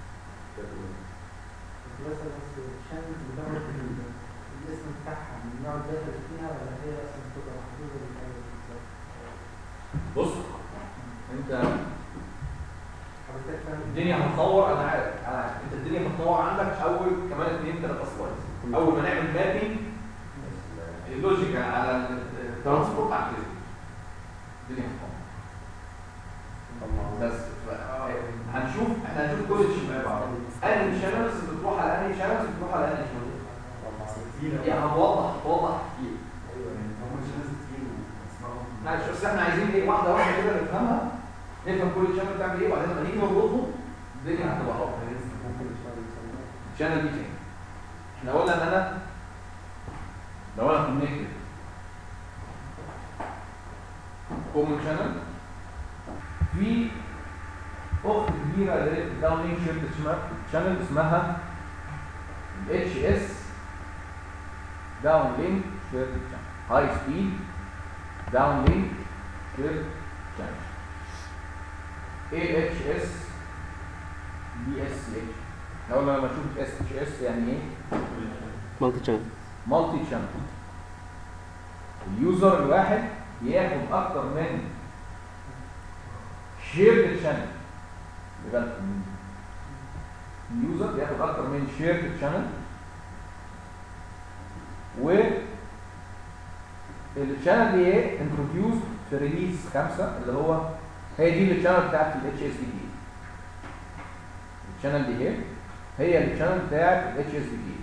مثلا الشانل بتاخد الاسم بتاعها من نوع الداتا اللي فيها ولا هي اصلا بتبقى محدوده للحاجه بالظبط؟ بص أنت حضرتك فاهم الدنيا هتطور أنا عارف أنا عارف أنت الدنيا هتطور عندك أول كمان اثنين ثلاثة سلايدز أول ما نعمل مابينج اللوجيك على الترانسبورت على الفيزيك الدنيا هتطور بس ف- هنشوف احنا هنشوف كل الشباب انهي شانلز بتروح على انهي شانلز بتروح على انهي شانلز يعني هتوضح هتوضح كتير معلش بس احنا عايزين ايه واحده واحده كده نفهمها نفهم كل شانل بتعمل ايه وبعدين لما نيجي نربطهم الدنيا هتبقى افضل الشانل دي فين احنا قلنا ان انا لو انا كونكتد كومن شانل في اخت كبيره للداون لينك شيرد شانل اسمها اتش اس داون لينك شيرد شانل هاي سبيد داون لينك شيرد شانل ايه اتش اس بي اس سي اتش اول لما اشوف اس اتش اس يعني ايه مالتي شانل مالتي شانل اليوزر الواحد بياخد اكتر من شيرد شانل يبقى اليوزر بياخد اكتر من شيرد شانل و الشانل دي ايه انتروديوس في ريليز 5 اللي هو هي دي الشانل بتاعت الاتش اس دي بي الشانل دي ايه هي الشانل بتاعت الاتش اس دي بي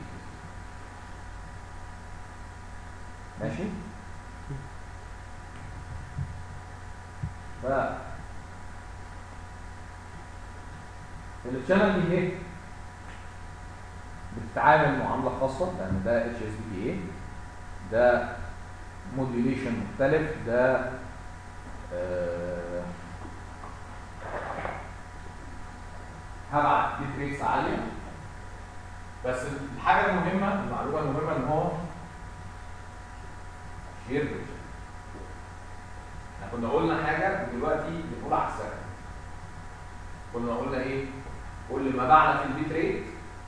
ماشي ف الشانل دي ايه بتتعامل معامله خاصه لان ده اتش اس دي بي اي ده موديوليشن مختلف ده آه هبعت بيت ريتس عاليه بس الحاجه المهمه المعلومه المهمه ان هو شير احنا كنا قلنا حاجه ودلوقتي بنقول عكسها كنا قلنا ايه كل ما بعلى في البيت ريت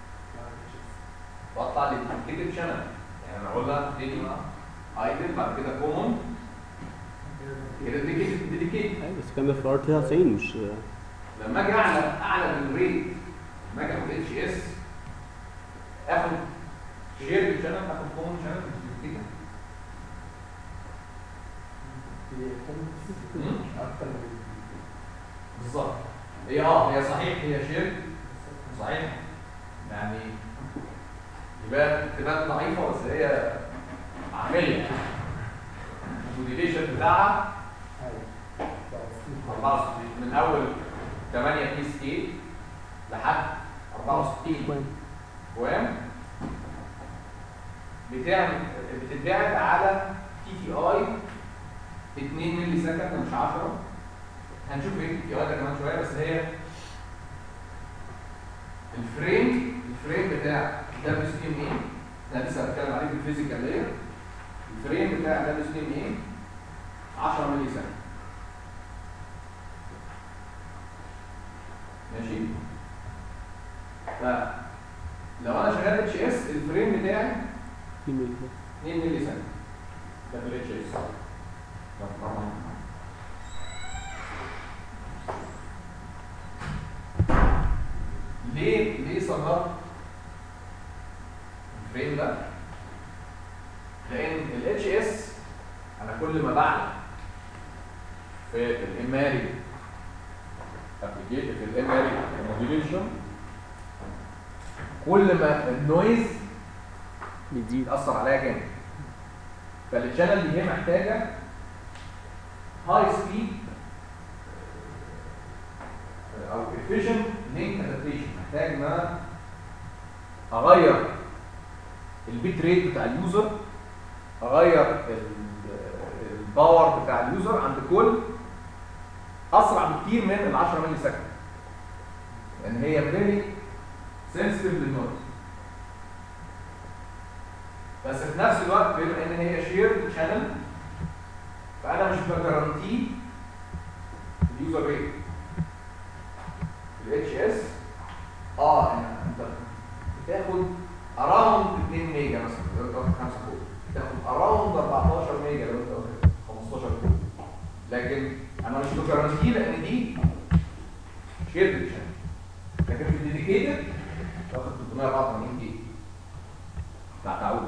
بطلع للديديكيتد شانل يعني انا قلنا ابتدي ايدل بعد كده كومون كده ديديكيتد ديديكيتد ايوه بس الكلام ده في الار 99 مش لما اجي اعلى اعلى من الريت لما اجي اخد اتش اس اخد شير شانل اخد كومون شانل مش كده اكتر من بالظبط هي اه هي صحيح هي شير صحيح يعني يبان تبان ضعيفه بس هي عمليه الموديليشن بتاعها 64 من اول 8 بيس كي لحد 64 وام بتعمل بتتبعت على تي تي اي 2 مللي سكند مش 10 هنشوف ايه التي اي ده كمان شويه بس هي الفريم الفريم بتاع دبليو سي ام اي ده لسه هتكلم عليه في الفيزيكال لاير الفريم بتاع دبليو سي ام اي 10 مللي سكند ماشي فلو انا شغال اتش اس الفريم بتاعي 2 مللي سكند ده في الاتش اس ليه ليه صغرت الفريم ده؟ لان الاتش اس انا كل ما بعلى في الاماري ابلكيشن في الاماري موديليشن كل ما النويز بتزيد يأثر عليها جامد فالشانل دي هي محتاجه هاي سبيد او efficient link adaptation محتاج ان انا اغير البيت ريت بتاع اليوزر اغير ال- الباور بتاع اليوزر عند كل اسرع بكتير من ال 10 مللي سكند لان هي فيري سنسيتيف للنويز بس في نفس الوقت بما ان هي شير شانل فانا مش بجرانتي اليوزر ريت الاتش اس اه انت انت بتاخد اراوند 2 ميجا مثلا لو انت واخد 5 كود بتاخد اراوند 14 ميجا لو انت واخد 15 كود لكن انا مش بجرانتي لان دي شير شانل لكن في الديديكيتد واخد 384 جيجا ما تعتعوش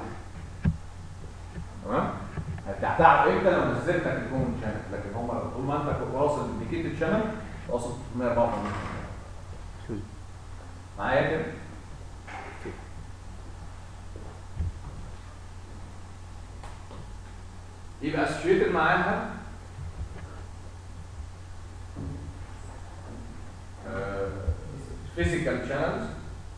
تمام هتعتعب امتى لو نزلت لك الكومن شانل لكن هم طول ما انت كنت واصل الديكيتد شانل واصل 384 معايا كده يبقى اسوشيتد معاها فيزيكال شانلز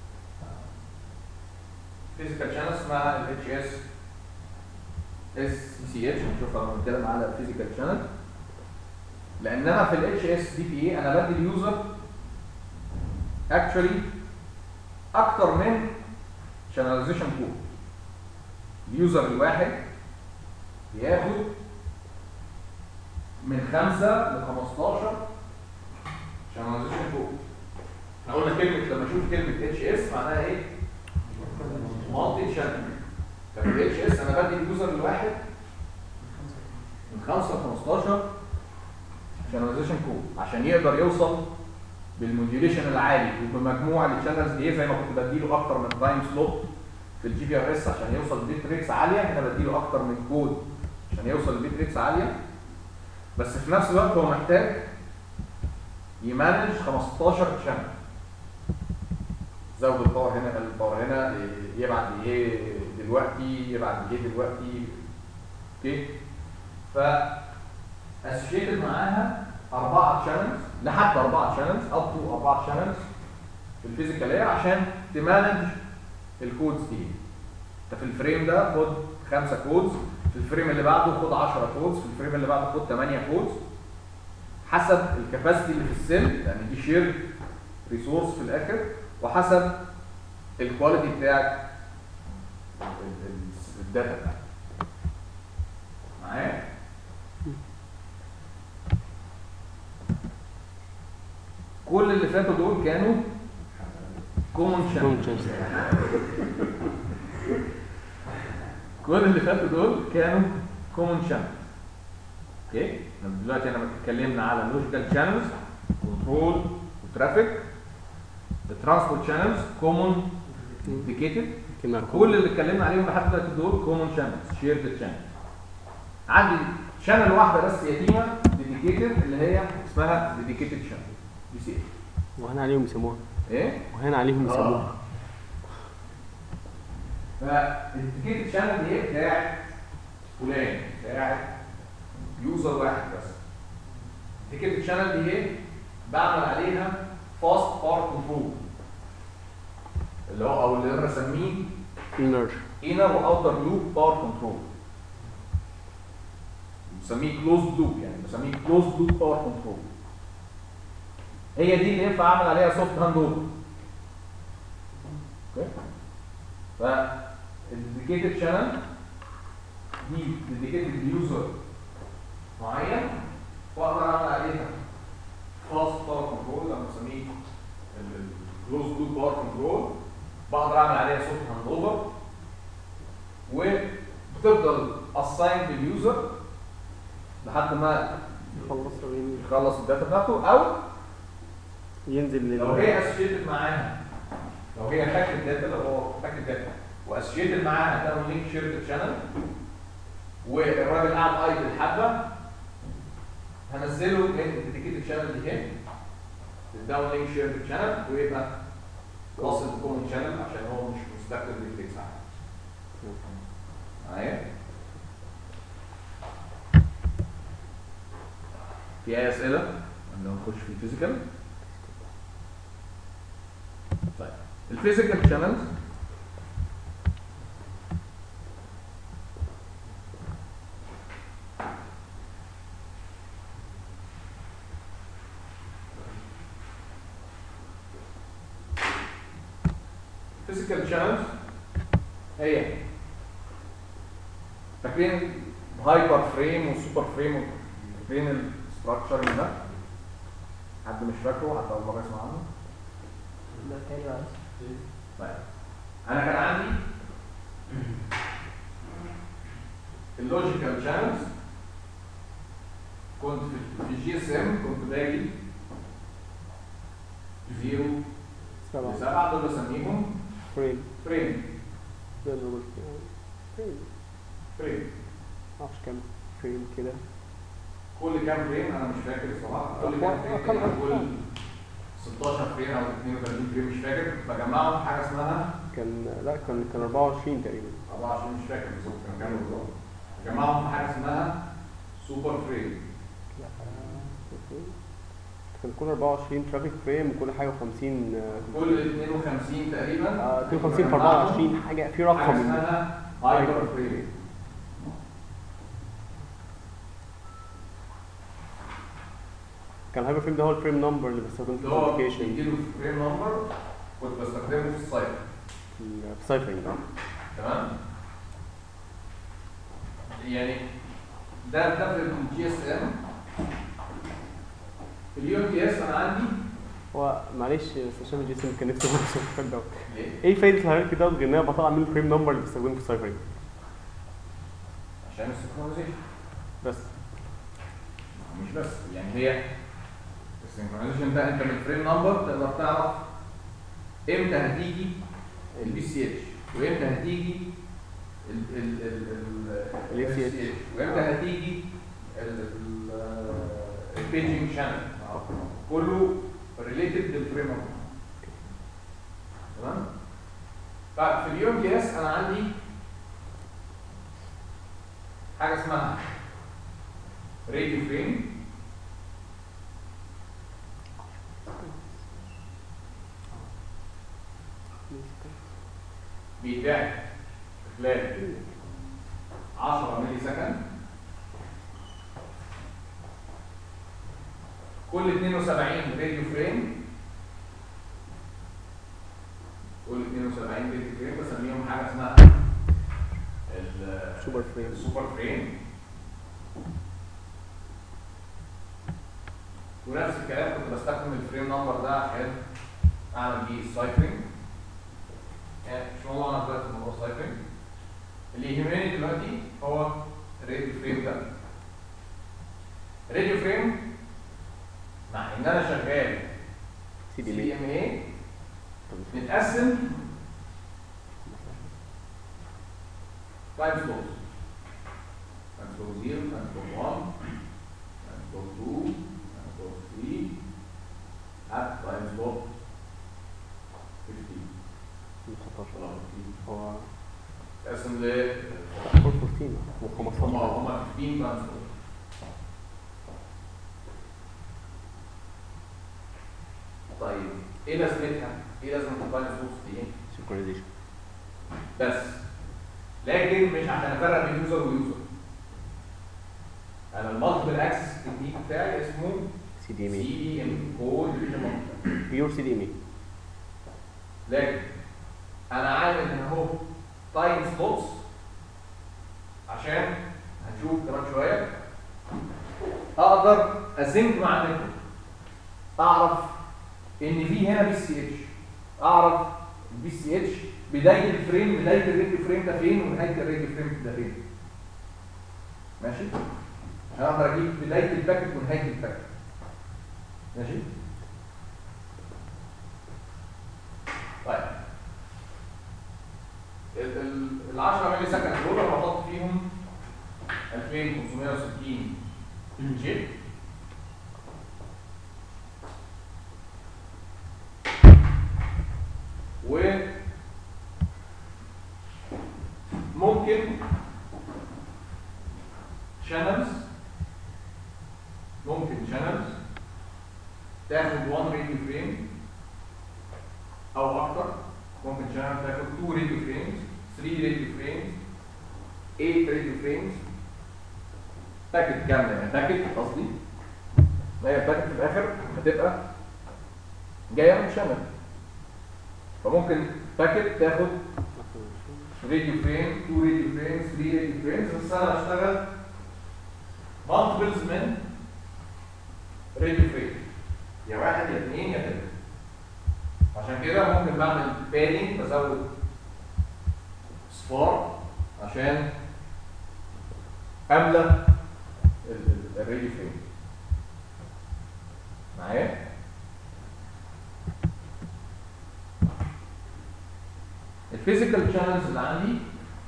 فيزيكال شانل اسمها ال اتش اس اس سي اتش هنشوفها لما نتكلم على الفيزيكال شانل لان انا في الاتش اس دي بي اي انا بدي اليوزر اكشولي اكتر من شاناليزيشن كود اليوزر الواحد بياخد من 5 ل 15 شاناليزيشن كود احنا قلنا كلمه لما اشوف كلمه اتش اس معناها ايه؟ مالتي شانل طب الاتش اس انا بدي اليوزر الواحد من 5 ل 15 شاناليزيشن كود عشان يقدر يوصل بالموديوليشن العالي وبمجموع الشانلز دي زي ما كنت بديله اكتر من تايم سلوت في الجي بي ار اس عشان يوصل لبيت ريتس عاليه هنا بديله اكتر من كود عشان يوصل لبيت ريتس عاليه بس في نفس الوقت هو محتاج يمانج 15 شانل زود الباور هنا قلل الباور هنا إيه، يبعت ايه دلوقتي يبعت ايه دلوقتي اوكي ف اسوشيتد معاها اربعه شانلز لحد اربعه شانلز اب تو اربعه شانلز في الفيزيكال اير عشان تمانج الكودز دي انت في الفريم ده خد خمسه كودز في الفريم اللي بعده خد 10 كودز في الفريم اللي بعده خد 8 كودز حسب الكباسيتي اللي في السيل لان دي شير ريسورس في الاخر وحسب الكواليتي بتاعت ال- ال- الداتا بتاعتك معايا كل اللي فاتوا دول كانوا كومون شانل Common channel. كل اللي فاتوا دول كانوا كومون شانل اوكي احنا دلوقتي انا اتكلمنا على لوجيكال شانلز كنترول وترافيك الترانسبورت شانلز كومون ديكيتد كلمة كل اللي اتكلمنا عليهم لحد دلوقتي دول كومون شانلز شيرد شانل عندي شانل واحده بس يتيمه ديديكيتد اللي هي اسمها ديديكيتد شانل دي سي وهنا عليهم يسموها ايه وهنا عليهم يسموها فالديديكيتد شانل دي هي بتاعت فلان بتاعت يوزر واحد بس الديديكيتد شانل دي هي بعمل عليها فاست بار كنترول اللي هو او اللي انا بسميه inner inner واوتر لوب باور كنترول بسميه كلوز لوب يعني بسميه كلوز لوب باور كنترول هي دي اللي ينفع اعمل عليها سوفت هاند اوفر اوكي فالديديكيتد شانل دي ديديكيتد ليوزر معين واقدر اعمل عليها فاست باور كنترول لما بسميه الكلوز لوب باور كنترول بقدر اعمل عليها سوفت هاند اوفر وبتفضل اساين لليوزر لحد ما يخلص يخلص الداتا بتاعته او ينزل لل لو هي اسوشيتد معاها لو هي فاكر الداتا لو هو فاكر الداتا واسوشيتد معاها داون لينك شيرد شانل والراجل قاعد ايدل حبه هنزله من الديديكيتد شانل دي هنا الداون لينك شيرد شانل ويبقى واصل كومن شانل عشان هو مش مستخدم ريفلكس عادي معايا في اي اسئله قبل ما نخش في الفيزيكال طيب الفيزيكال شانلز physical channels هي فاكرين هايبر فريم وسوبر فريم فاكرين الاستراكشر ده حد مش فاكره حتى اول مره يسمع عنه ده تاني معلش طيب انا كان عندي اللوجيكال شانلز كنت في- في الجي اس ام كنت باجي زيرو سبعة لسبعة دول بسميهم فريم فريم فريم فريم معرفش كام فريم كده كل كام فريم انا مش فاكر الصراحه كل كام فريم أرقام- تقريباً كل أرقام. 16 فريم او 32 فريم مش فاكر بجمعهم في حاجه اسمها كان لا كان كان 24 تقريبا 24 مش فاكر بالظبط كانوا كام بالظبط بجمعهم في حاجه اسمها سوبر فريم لا كان كل 24 ترافيك فريم وكل حاجه 50 كل 52 تقريبا 52 في 24 حاجه في حاجه رقم اسمها هايبر فريم كان الهايبر فريم ده هو الفريم نمبر اللي بستخدمه في اللي هو الابلكيشن بيديله فريم نمبر كنت بستخدمه في السايت في سايفرنج اه تمام يعني ده ده في الجي اس ام اليو ام تي اس انا عندي هو معلش بس عشان الجي اس ام كان نفسي اقول السؤال دوت ليه؟ ايه فايده الهيراركي دوت غير ان انا بطلع منه الفريم نمبر اللي بستخدمه في السايفرنج عشان السنكرونايزيشن بس مش بس يعني هي السنكرونايزيشن ده انت من الفريم نمبر تقدر تعرف امتى هتيجي البي سي اتش وامتى هتيجي ال ال ال ال ال FCH. وامتى هتيجي البيجنج شانل كله ريليتد للفريم نمبر تمام طيب في اليوم جي اس انا عندي حاجه اسمها راديو فريم بيتباع في خلال 10 ملي سكند كل 72 راديو فريم كل 72 راديو فريم بسميهم حاجه اسمها ال- سوبر فريم السوبر فريم ونفس الكلام كنت بستخدم الفريم نمبر ده عشان اعمل بيه السايكلينج يعني مش موضوعنا دلوقتي موضوع السايكلينج اللي يهمني دلوقتي هو الراديو فريم ده الراديو فريم مع ان انا شغال سي سي دي دي ام ام اي متقسم تايم سلوز تايم سلوز 0 تايم سلوز 1 تايم سلوز 2 تايم سلوز 3 اب تايم سلوز 15 هو تقسم ل 414 هم و15 هم 15 تايم سلوز طيب ايه لازمتها؟ ايه لازمه التايم سلوز دي؟ سينكرونايزيشن بس لكن مش عشان افرق بين يوزر ويوزر انا المالتيبل اكسس تكنيك بتاعي اسمه سي دي ام سي اي دي ام كود بيور سي دي ام اي لكن انا عامل هنا اهو تايم سلوتس عشان هنشوف كمان شويه اقدر اسync مع النتورك اعرف ان في هنا بي سي اتش اعرف البي سي اتش بدايه الفريم بدايه الريديو فريم ده فين ونهايه الريديو فريم ده فين ماشي عشان اقدر اجيب بدايه الباكت ونهايه الباكت ماشي طيب ال ال- ال 10 مللي سكند دول انا بحط فيهم 2560 شيب و ممكن شانلز ممكن شانلز تاخد 1 راديو فريم او اكتر ممكن شانل تاخد 2 راديو فريمز 3 راديو فريمز 8 راديو فريمز باكت كامله يعني باكت قصدي ما هي باكت في الاخر هتبقى جايه من شانل فممكن باكت تاخد راديو فريم 2 راديو فريم 3 راديو فريمز بس انا هشتغل مالتيبلز من راديو فريم يا واحد يا اثنين يا ثلاثه عشان كده ممكن بعمل بادنج بزود صفار عشان املى ال- ال- الراديو فريم معايا الفيزيكال شانلز اللي عندي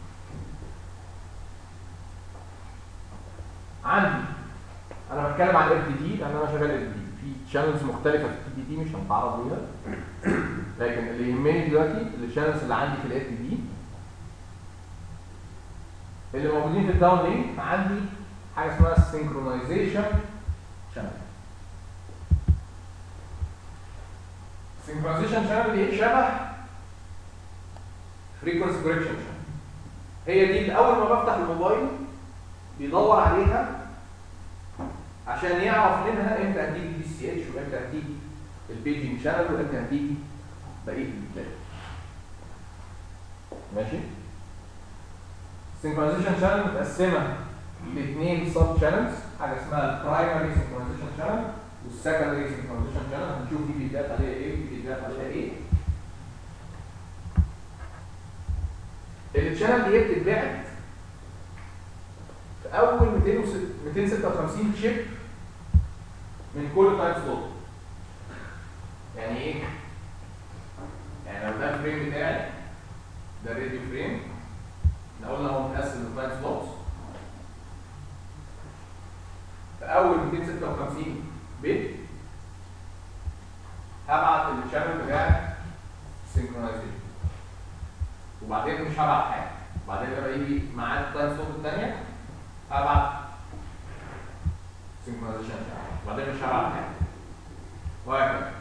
عندي انا بتكلم عن ال دي لان انا شغال ال دي في شانلز مختلفه في التي دي دي مش هنتعرض ليها لكن اللي يهمني دلوقتي الشانلز اللي عندي في ال دي اللي موجودين في الداون لينك عندي حاجه اسمها سينكرونايزيشن شانل سينكرونايزيشن شانل دي شبه فريكونسي كوريكشن شانل هي دي اللي اول ما بفتح الموبايل بيدور عليها عشان يعرف منها امتى هتيجي البي سي اتش وامتى هتيجي البيجنج شانل وامتى هتيجي بقيه البلاد ماشي السنكرونايزيشن شانل متقسمه لاثنين سب شانلز حاجه اسمها البرايمري سنكرونايزيشن شانل والسكندري سنكرونايزيشن شانل هنشوف دي بيتبات عليها ايه ودي بيتبات عليها ايه الشانل دي بتتبعت في اول 206 256 شيب من كل تايم سلوت يعني ايه يعني لو ده الفريم بتاعي ده الراديو فريم احنا قلنا هو متقسم لتايم سلوتس في اول 256 بت هبعت الشانل بتاع سينكرونايزيشن وبعدين مش هبعت حاجه وبعدين لما يجي معاه التايم سلوت الثانيه هبعت سينكرونايزيشن وبعدين مش هبعت حاجه وهكذا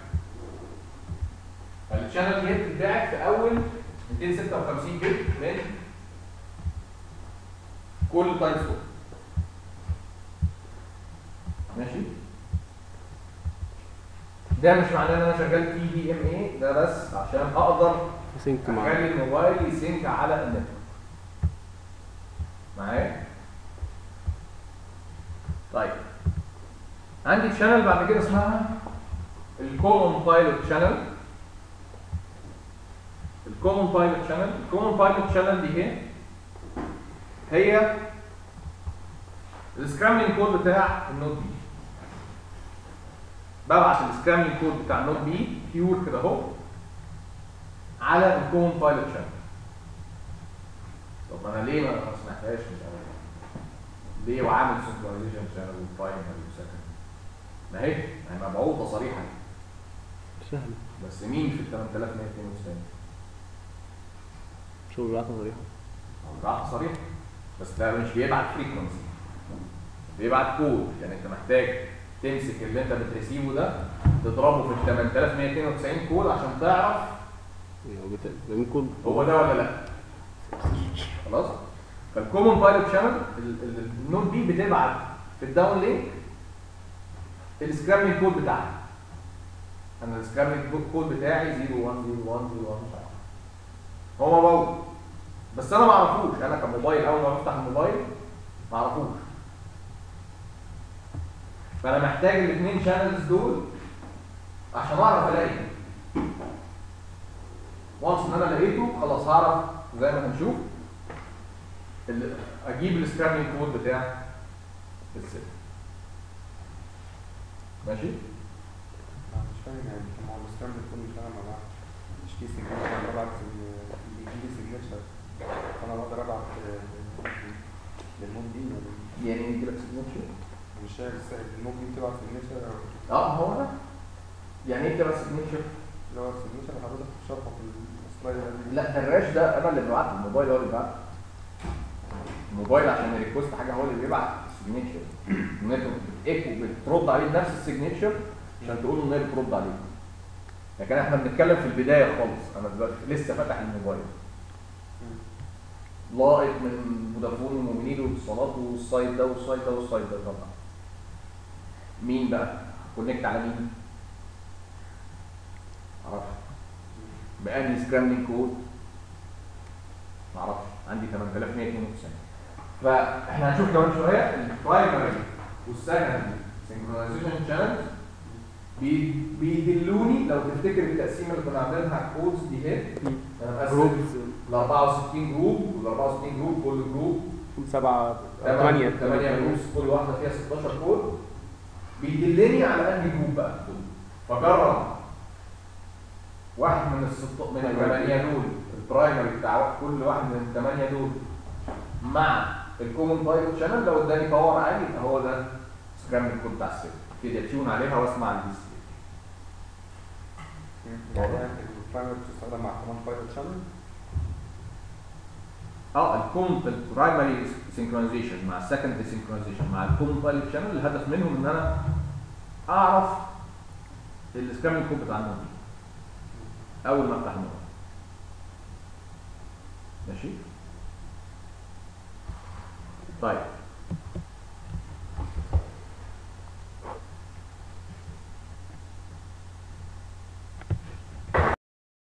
فالشانل دي بتتباعت في اول 256 بت من كل تايم سلوت ماشي ده مش معناه ان انا شغال تي دي ام اي ده بس عشان اقدر سينك مع اخلي الموبايل يسينك على النت معايا طيب عندي تشانل بعد كده اسمها الكومون بايلوت شانل الكومون بايلوت شانل الكومون بايلوت شانل دي ايه هي السكراملينج كود بتاع النوت بي ببعت السكراملينج كود بتاع النوت بي بيور كده اهو على الكومون بايلوت شانل طب انا ليه ما ما سمعتهاش مش عارف ليه وعامل سنكرونايزيشن شانل وبرايمري وسكند ما هي ما هي مبعوثه صريحه سهل بس مين في ال 8192 شغل العطا صريحة راح صريح بس ده مش بيبعت فريكونسي بيبعت كود يعني انت محتاج تمسك اللي انت بتريسيفه ده تضربه في ال 8192 كود عشان تعرف يعني هو بت- بيعمل كود هو ده ولا لا خلاص فالكومون بايلوت شانل النود دي بتبعت في الداون لينك السكراملينج كود بتاعها انا السكراملينج كود بتاعي 010101 مش عارف هو موجود بس انا ما اعرفوش انا كموبايل اول ما بفتح الموبايل ما اعرفوش فانا محتاج الاثنين شانلز دول عشان اعرف الاقي وانس ان انا لقيته خلاص هعرف زي ما هنشوف ال- اجيب السكراملينج كود بتاع الست ماشي أنا مش فاهم يعني ما هو السكرام بيكون بيشتغل مع بعض مش في سيجنتشر انا ببعت ال- بيجي لي سيجنتشر فانا بقدر ابعت آه، للمود دي ولا يعني يجي لك سيجنتشر مش شايف ازاي المود دي بتبعت سيجنتشر اه هو ده يعني ايه كده سيجنتشر اللي هو السيجنتشر اللي حضرتك شرحه في السلايد ده لا الراش ده انا اللي ببعت الموبايل هو اللي بيبعت الموبايل عشان يريكوست حاجه هو اللي بيبعت السيجنتشر النتورك بتيكو بترد عليه بنفس السيجنتشر عشان تقول له ان هي بترد عليه لكن احنا بنتكلم في البدايه خالص انا دلوقتي لسه فاتح الموبايل لاقط من فودافون وموبينيل واتصالات والسايت ده والسايت ده والسايت ده طبعا مين بقى؟ كونكت على مين؟ معرفش بأنهي سكراملينج كود معرفش عندي 8192 فاحنا هنشوف كمان شويه البرايمري والسكندري سنكرونايزيشن شانلز بيدلوني لو تفتكر التقسيمه اللي كنا عاملينها على الكودز دي اهي انا مقسم جروبز ال 64 جروب وال 64 جروب كل جروب سبعة ثمانية 8 جروبس كل واحده فيها 16 كود بيدلني على انهي جروب بقى فجرب واحد من الست من الثمانيه دول البرايمري بتاع كل واحد من الثمانيه دول مع الكومن بايلوت شانل لو اداني باور عالي يبقى هو ده سكرام الكود بتاع السيت كده تيون عليها واسمع البي سي يعني البرايمري بتستخدم مع كمان بايلوت شانل اه الكوم البرايمري سينكرونايزيشن مع السكندري سينكرونايزيشن مع الكوم بايلوت شانل الهدف منهم ان انا اعرف السكرامينج كود بتاع النود اول ما افتح النود ماشي طيب